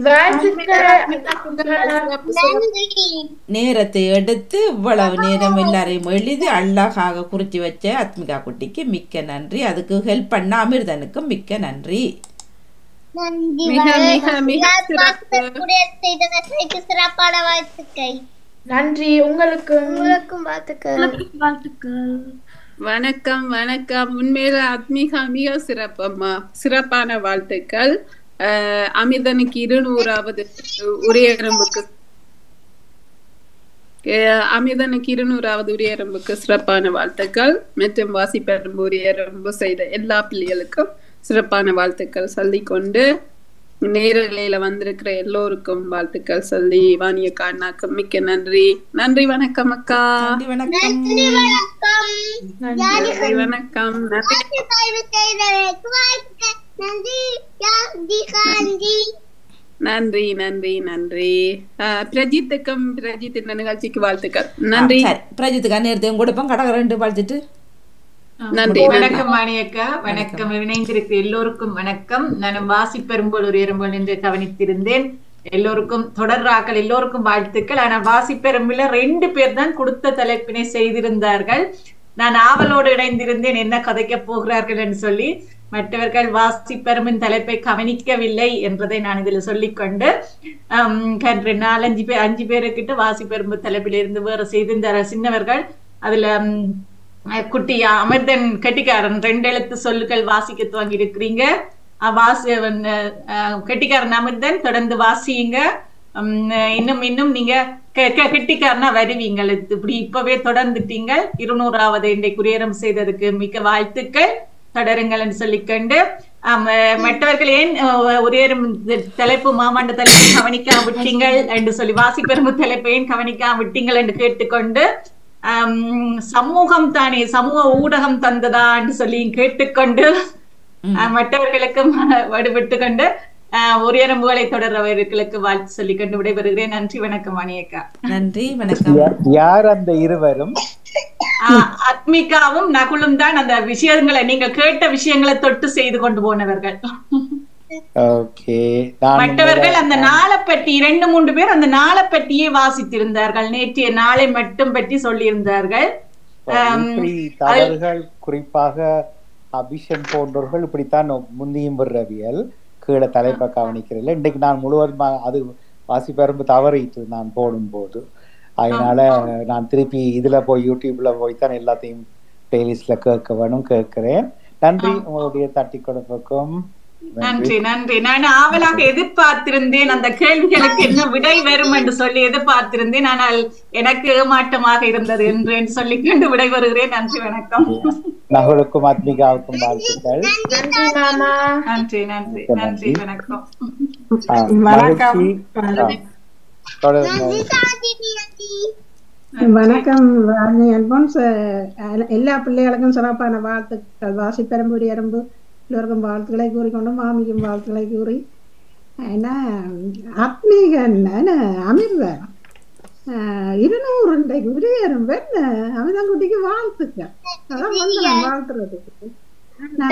நேரத்தை எடுத்து இவ்வளவு நேரம் எல்லாரையும் எழுதி அழகாக குறித்து வச்ச அத்மிகா குட்டிக்கு மிக்க நன்றி அதுக்கு ஹெல்ப் பண்ண அமிர்தனுக்கு மிக்க நன்றி நன்றி மிக, வணக்கம். மிக, மிக யார் சிறப்பு. பார்த்து குடியரசு செய்ததற்கு சிறப்பான வாழ்த்துக்கள் நன்றி உங்களுக்கு உங்களுக்கும் வாழ்த்துக்கள் வாழ்த்துக்கள் வணக்கம் வணக்கம் உண்மையில ஆத்மீகா மிக சிறப்பம்மா சிறப்பான வாழ்த்துக்கள் அஹ், அமிர்தனுக்கு இருநூறாவது உரையரம்புக்கு அஹ், அமிர்தனுக்கு இருநூறாவது உரையரம்புக்கு சிறப்பான வாழ்த்துக்கள் மற்றும் வாசிப்பெரும்பு உரையரம்பு செய்த எல்லா பிள்ளைகளுக்கும் சிறப்பான வாழ்த்துக்கள் சொல்லிக்கொண்டு நேரலையில வந்திருக்கிற எல்லோருக்கும் வாழ்த்துக்கள் சொல்லி வாணியக்கா அண்ணாக்கு மிக்க நன்றி நன்றி வணக்கம் அக்கா நன்றி வணக்கம் நன்றி வணக்கம் நன்றி வணக்கம் நன்றி வாழ்த்துக்கள் செய்ததற்கு வாழ்த்துக்கள் நன்றி யாந்தி காந்தி நன்றி நன்றி நன்றி அஹ், பிரஜித்துக்கும் பிரஜித் இந்த நிகழ்ச்சிக்கு வாழ்த்துக்கள் நன்றி சரி பிரஜித்துக்கு நேரத்தையும் கொடுப்போம் கடக ரெண்டு பழிச்சிட்டு நன்றி வணக்கம் வாணியக்கா வணக்கம் இணைந்திருக்க எல்லோருக்கும் வணக்கம் நான் வாசிப்பெரும்போல் ஒரு எறும்போல் என்று கவனித்திருந்தேன் எல்லோருக்கும் தொடர்றாக்கள் எல்லோருக்கும் வாழ்த்துக்கள் ஆனால் வாசிப்பெரும்புல ரெண்டு பேர் தான் கொடுத்த தலைப்பினை செய்திருந்தார்கள் நான் ஆவலோடு இணைந்திருந்தேன் என்ன கதைக்க போகிறார்கள் என்று சொல்லி மற்றவர்கள் வாசிப்பெரும்பின் தலைப்பை கவனிக்கவில்லை என்றதை நான் இதில் சொல்லிக்கொண்டு ஆம், கன்று நாலஞ்சு பேர் அஞ்சு பேருக்கிட்ட வாசிப்பெரும்பு தலைப்பிலிருந்து வேறு செய்திருந்தார்கள் சின்னவர்கள் அதுல ம், அஹ் குட்டி அமிர்தன் கெட்டிக்காரன் ரெண்டு எழுத்து சொல்லுகள் வாசிக்க துவங்கி இருக்கிறீங்க அஹ் வாசி அஹ் அஹ் கெட்டிக்காரன் அமிர்தன் தொடர்ந்து வாசியுங்க உம் இன்னும் இன்னும் நீங்க கெ- கெ- கெட்டிக்காரனா வருவீங்க இப்படி இப்பவே தொடர்ந்துட்டீங்க இருநூறாவது இன்றைக்கு குரியரம் செய்ததுக்கு மிக்க வாழ்த்துக்கள் தொடருங்கள் என்று சொல்லிக்கொண்டு ஆம், அஹ் மற்றவர்கள் ஏன் அஹ், ஒரே ஒரு தலைப்பு மாமாண்ட தலைப்பை கவனிக்காம விட்டீங்கள் என்று சொல்லி வாசிப்பெரும்பு தலைப்பை ஏன் கவனிக்காம விட்டீங்கள் என்று கேட்டுக்கொண்டு ஆம், சமூகம் தானே சமூக ஊடகம் தந்ததா என்று சொல்லி கேட்டுக்கொண்டு அஹ், மற்றவர்களுக்கும் வடுபட்டு கொண்டு அஹ், ஒரு எறும்புகளை தொடர்றவர்களுக்கு வாழ்த்து சொல்லிக் கொண்டு விடைபெறுகிறேன் நன்றி வணக்கம் மணியக்கா நன்றி வணக்கம் யா- யார் அந்த இருவரும் ஆஹ் அத்மிகாவும் நகுலும் தான் அந்த விஷயங்களை நீங்க கேட்ட விஷயங்களை தொட்டு செய்து கொண்டு போனவர்கள் ஓகே நான் மற்றவர்கள் அந்த நாளை பற்றி இரண்டு மூன்று பேர் அந்த நாளை பற்றியே வாசித்திருந்தார்கள் நேற்றைய நாளை மட்டும் பற்றி சொல்லியிருந்தார்கள் ஆம், இப்படி தவறுகள் குறிப்பாக அபிஷன் போன்றவர்கள் இப்படித்தான் முந்தியும் விடுறவியல் கீழே தலைப்பை கவனிக்கிறதில்ல இன்றைக்கு நான் முழுவதும் அது வாசிப்பெரும்பு தவறிட்டு நான் போடும்போது அதனால நான் திருப்பி இதுல போய் யூடியூப்ல போய் தான் எல்லாத்தையும் பிளேலிஸ்ட்ல கேட்க வேணும் கேட்கிறேன் நன்றி உங்களுடைய தட்டி கொடுப்புக்கும் நன்றி நன்றி நான் ஆவலாக எதிர்பார்த்திருந்தேன் அந்த கேள்விகளுக்கு என்ன விடை வரும் என்று சொல்லி எதிர்பார்த்திருந்தேன் ஆனால் எனக்கு ஏமாற்றமாக இருந்தது என்று என்று சொல்லிக் கொண்டு விடைபெறுகிறேன் நன்றி வணக்கம் நகுலுக்கும் ஆத்மிகாவுக்கும் வாழ்த்துக்கள் நன்றி மாமா நன்றி நன்றி நன்றி வணக்கம் ஆ, வணக்கம். மகிழ்ச்சி. ஆ, தொடருங்க வணக்கம் ராணி அல்போன்ஸ் அஹ், எல்லா பிள்ளைகளுக்கும் சிறப்பான வாழ்த்துக்கள் வாசிப்பெரும்புடி எறும்பு எல்லோருக்கும் வாழ்த்துக்களை கூறிக்கொண்டு மாமிக்கும் வாழ்த்துக்களை கூறி ஏன்னா அத்மீகன் அமிர்தன் அஹ், இருநூறு இன்றைக்கு விரையரும் வெண்ண அமிர்தங்குட்டிக்கு வாழ்த்துக்கள் அதான் வந்து நான் வாழ்த்துறதுக்கு நான்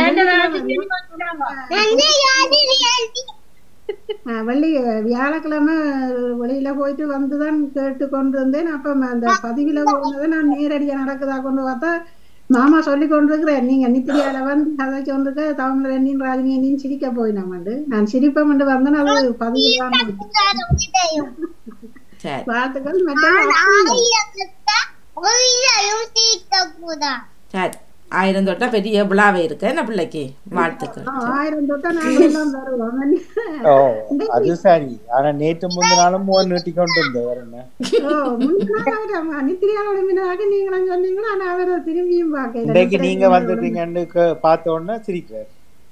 ஆ, வெள்ளி வியாழக்கிழமை வெளியில போயிட்டு வந்துதான் கேட்டு கொண்டு இருந்தேன் அப்ப அந்த பதிவில போனதை நான் நேரடியா நடக்குதா கொண்டு பார்த்தா மாமா சொல்லி கொண்டிருக்கிறேன் நீங்க நித்திரியால வந்து அதை சொல்லிருக்க தமிழ் ரெண்டின் ராஜினி என்னையும் சிரிக்க போயினோம்ண்டு நான் சிரிப்பம் வந்து வந்தேன் அது பதிவு தான் சரி வாழ்த்துக்கள் மற்ற சரி ஆயிரம் தொட்டா பெரிய விழாவே இருக்கு என்ன பிள்ளைக்கு வாழ்த்துக்கள் ஆ, ஆயிரம் தொட்டா நாங்கள் எல்லாம் வருவோம் ஓ அது சரி ஆனா நேற்று முந்தின நாளும் மூணு நீட்டி கொண்டு இருந்தேன் வேற என்ன ஓ, முன்னாடி அவர் நித்திரியாவோட மீனாக நீங்களும் சொன்னீங்களா ஆனா அவரை திரும்பியும் பார்க்கல இன்னைக்கு நீங்க வந்துட்டீங்கன்னு க- பார்த்த உடனே சிரிக்கிறார்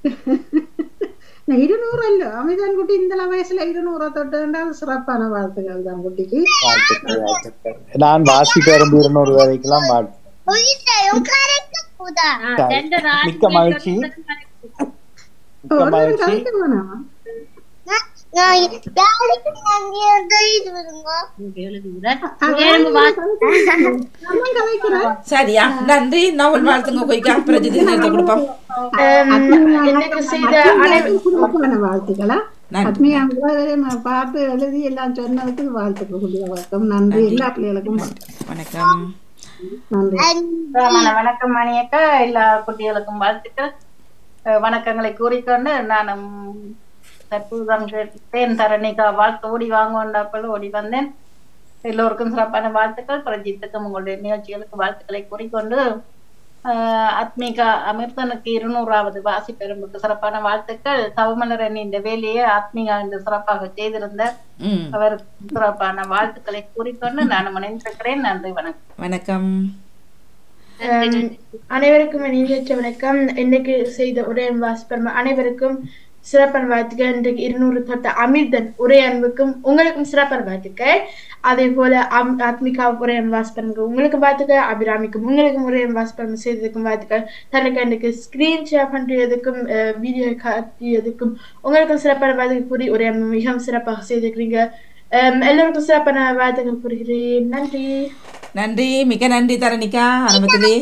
நான் இருநூறு இல்ல அமிதான் குட்டி இந்த வயசுல இருநூறை தொட்டுண்டா அது சிறப்பான வாழ்த்துக்கள் தான் குட்டிக்கு வாழ்த்துக்கள் வாழ்த்துக்கள் நான் வாசி பெரும்பு இருநூறு வரைக்கெல்லாம் வாழ்த்து மிக்க மகிழ்ச்சி மிக்க மகிழ்ச்சி கலந்து போனாமா சரியா நன்றி நவல் வாழ்த்துங்க போய்க்கா பிரஜித் நேரத்தை கொடுப்போம் எனக்கு செய்த சிறப்பான வாழ்த்துக்களா ஆத்மீயா முதல்வரே பார்த்து எழுதி எல்லாம் சொன்னதுக்கு வாழ்த்துக்கள் குட்டி வணக்கம் நன்றி எல்லா பிள்ளைகளுக்கும் வணக்கம் நன்றி ஆமாண்ணா, வணக்கம் மணியக்கா எல்லா குட்டிகளுக்கும் வாழ்த்துக்கள் அஹ் வணக்கங்களை கூறிக்கொண்டு நானும் தற்போதுதான் கேட்டேன் தரணிக்கா வாழ்த்து ஓடி வாங்குவோண்டாப்பல் ஓடி வந்தேன் எல்லோருக்கும் சிறப்பான வாழ்த்துக்கள் பிரஜித்துக்கும் உங்களுடைய நிகழ்ச்சிகளுக்கு வாழ்த்துக்களை கூறிக்கொண்டு ஆஹ் ஆத்மீகா அமிர்தனுக்கு இருநூறாவது வாசி பெரும்புக்கு சிறப்பான வாழ்த்துக்கள் தவமலரன் இந்த வேலையை ஆத்மீகா இந்த சிறப்பாக செய்திருந்த ம் அவருக்கு சிறப்பான வாழ்த்துக்களை கூறிக்கொண்டு நான் இணைந்திருக்கிறேன் நன்றி வணக்கம் வணக்கம் ஆம், அனைவருக்கும் இனிய வணக்கம் இன்னைக்கு செய்த உரை வாசிப்பர் அனைவருக்கும் சிறப்பான வாழ்த்துக்கள் இன்றைக்கு இருநூறு தொட்ட அமிர்தன் உரை அன்புக்கும் உங்களுக்கும் சிறப்பான வாழ்த்துக்கள் அதே போல அம்- ஆத்மிகா உரை வாசிப்பருக்கு உங்களுக்கும் வாழ்த்துக்கள் அபிராமிக்கும் உங்களுக்கும் உரை வாசிப்பரம் செய்ததுக்கும் வாழ்த்துக்கள் தனக்கு இன்றைக்கு ஸ்கிரீன் ஷேர் பண்றதுக்கும் வீடியோ காட்டியதுக்கும் உங்களுக்கும் சிறப்பான வாழ்த்துக்கள் கூறி உரை மிகவும் சிறப்பாக செய்திருக்கிறீங்க ஆம், எல்லோருக்கும் சிறப்பான வாழ்த்துக்கள் கூறுகிறேன் நன்றி நன்றி மிக நன்றி தரணிக்கா ஆரம்பத்திலே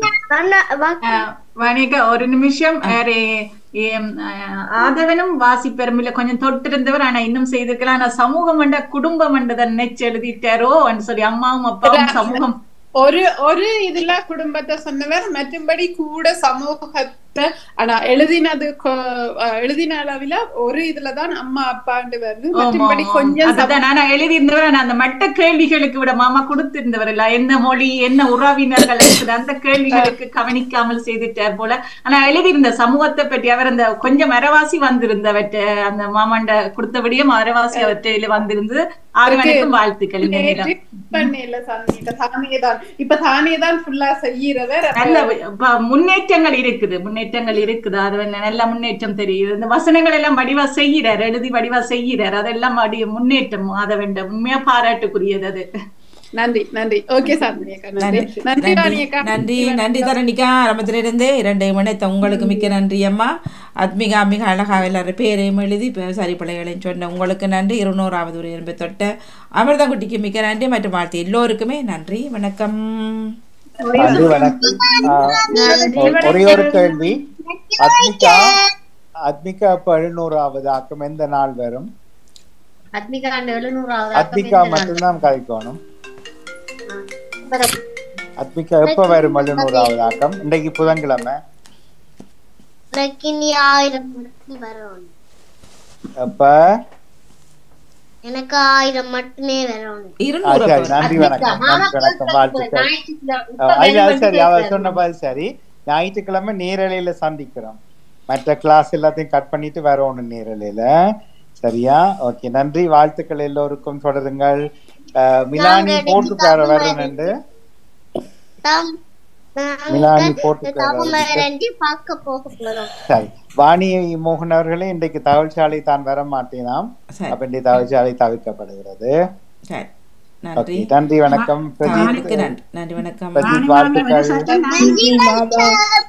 வணிக ஒரு நிமிஷம் வேறு ஏம், அஹ், ஆதவனும் வாசி பெருமில்ல கொஞ்சம் தொட்டிருந்தவர் ஆனா இன்னும் செய்திருக்கலாம் ஆனா சமூகம் என்ற குடும்பம் என்றதை நினைச்சு எழுதிட்டாரோ சொல்லி அம்மாவும் அப்பாவும் சமூகம் ஒரு ஒரு இதுல குடும்பத்தை சொன்னவர் மற்றும்படி கூட சமூகத்தை ஆனா எழுதினது கொ- அஹ் எழுதின அளவுல ஒரு இதுலதான் அம்மா அப்பாண்டு வருது மற்றும்படி கொஞ்சம் அதுதான் ஆனா எழுதியிருந்தவர் ஆனா அந்த மட்ட கேள்விகளுக்கு விட மாமா கொடுத்திருந்தவர் இல்ல என்ன மொழி என்ன உறவினர்கள் இருக்குது அந்த கேள்விகளுக்கு கவனிக்காமல் செய்துட்டார் போல ஆனா எழுதியிருந்த சமூகத்தை பற்றி அவர் அந்த கொஞ்சம் அறவாசி வந்திருந்தவற்ற அந்த மாமாண்ட கொடுத்தபடியும் அறவாசி அவற்றில வந்திருந்தது ஆறுவனுக்கும் வாழ்த்துக்கள் இந்த நேரம் பண்ணல சாமியிட்ட தானே தான் இப்ப தானே தான் ஃபுல்லா செய்யறவர் நல்ல ப- முன்னேற்றங்கள் இருக்குது முன்னேற்றங்கள் இருக்குது அது வந்து நல்ல முன்னேற்றம் தெரியுது இந்த வசனங்கள் எல்லாம் வடிவா செய்யறார் எழுதி வடிவா செய்யறார் அதெல்லாம் வடி முன்னேற்றம் அதை வேண்ட உண்மையா பாராட்டுக்குரியது அது நன்றி நன்றி ஓகே சாமியக்கா நன்றி நன்றி நன்றி ராணியக்கா நன்றி நன்றி தரணிக்கா ஆரம்பத்திலிருந்தே இரண்டையும் இணைத்த உங்களுக்கு மிக்க நன்றி அம்மா அத்மிகா மிக அழகாக எல்லாரும் பேரையும் எழுதி இப்போ சரி பிள்ளைகளையும் சொன்ன உங்களுக்கு நன்றி இருநூறாவது ஒரு எறும்பை தொட்ட அமிர்தங்குட்டிக்கு மிக்க நன்றி மற்றும் வாழ்த்து எல்லோருக்குமே நன்றி வணக்கம் நன்றி வணக்கம் ஆஹ், ஒரே ஒரு கேள்வி அத்மிகா அத்மிகா இப்ப எழுநூறாவது ஆக்கம் எந்த நாள் வரும் அத்மிகா அந்த எழுநூறாவது அத்மிகா மட்டும்தான் கதைக்கணும் அத்மிகா எப்ப வரும் எழுநூறாவது ஆக்கம் இன்றைக்கு புதன்கிழமை எனக்கு இனி ஆயிரம் மட்டும் வரணும் அப்ப எனக்கு ஆயிரம் மட்டுமே வரணும் ஆ, சரி நன்றி வணக்கம் நன்றி வணக்கம் வாழ்த்துக்கள் ஆ, இல்ல, அது சரி அவர் சொன்ன பதில் சரி ஞாயிற்றுக்கிழமை நேரலையில சந்திக்கிறோம் மற்ற கிளாஸ் எல்லாத்தையும் கட் பண்ணிட்டு வரணும் நேரலையில சரியா ஓகே நன்றி வாழ்த்துக்கள் எல்லோருக்கும் தொடருங்கள் ஆ, மிலானி நாங்க போட்டுக்கார இன்னைக்கு வரணுண்டு தாம்- மிலானி நாங்க போட்டுக்கார தாமரையண்டி பார்க்க போக போறோம் சரி வாணி மோகன் அவர்களே இன்றைக்கு தகவல்சாலை தான் வர மாட்டேனாம் அப்ப இன்றைய தகவல்சாலை தவிர்க்கப்படுகிறது சரி ஓகே நன்றி நன்றி வணக்கம் தானுக்கு பிரஜித் நன்றி நன்றி வணக்கம் பிரஜித் வாழ்த்துக்கள் நன்றி வணக்கம்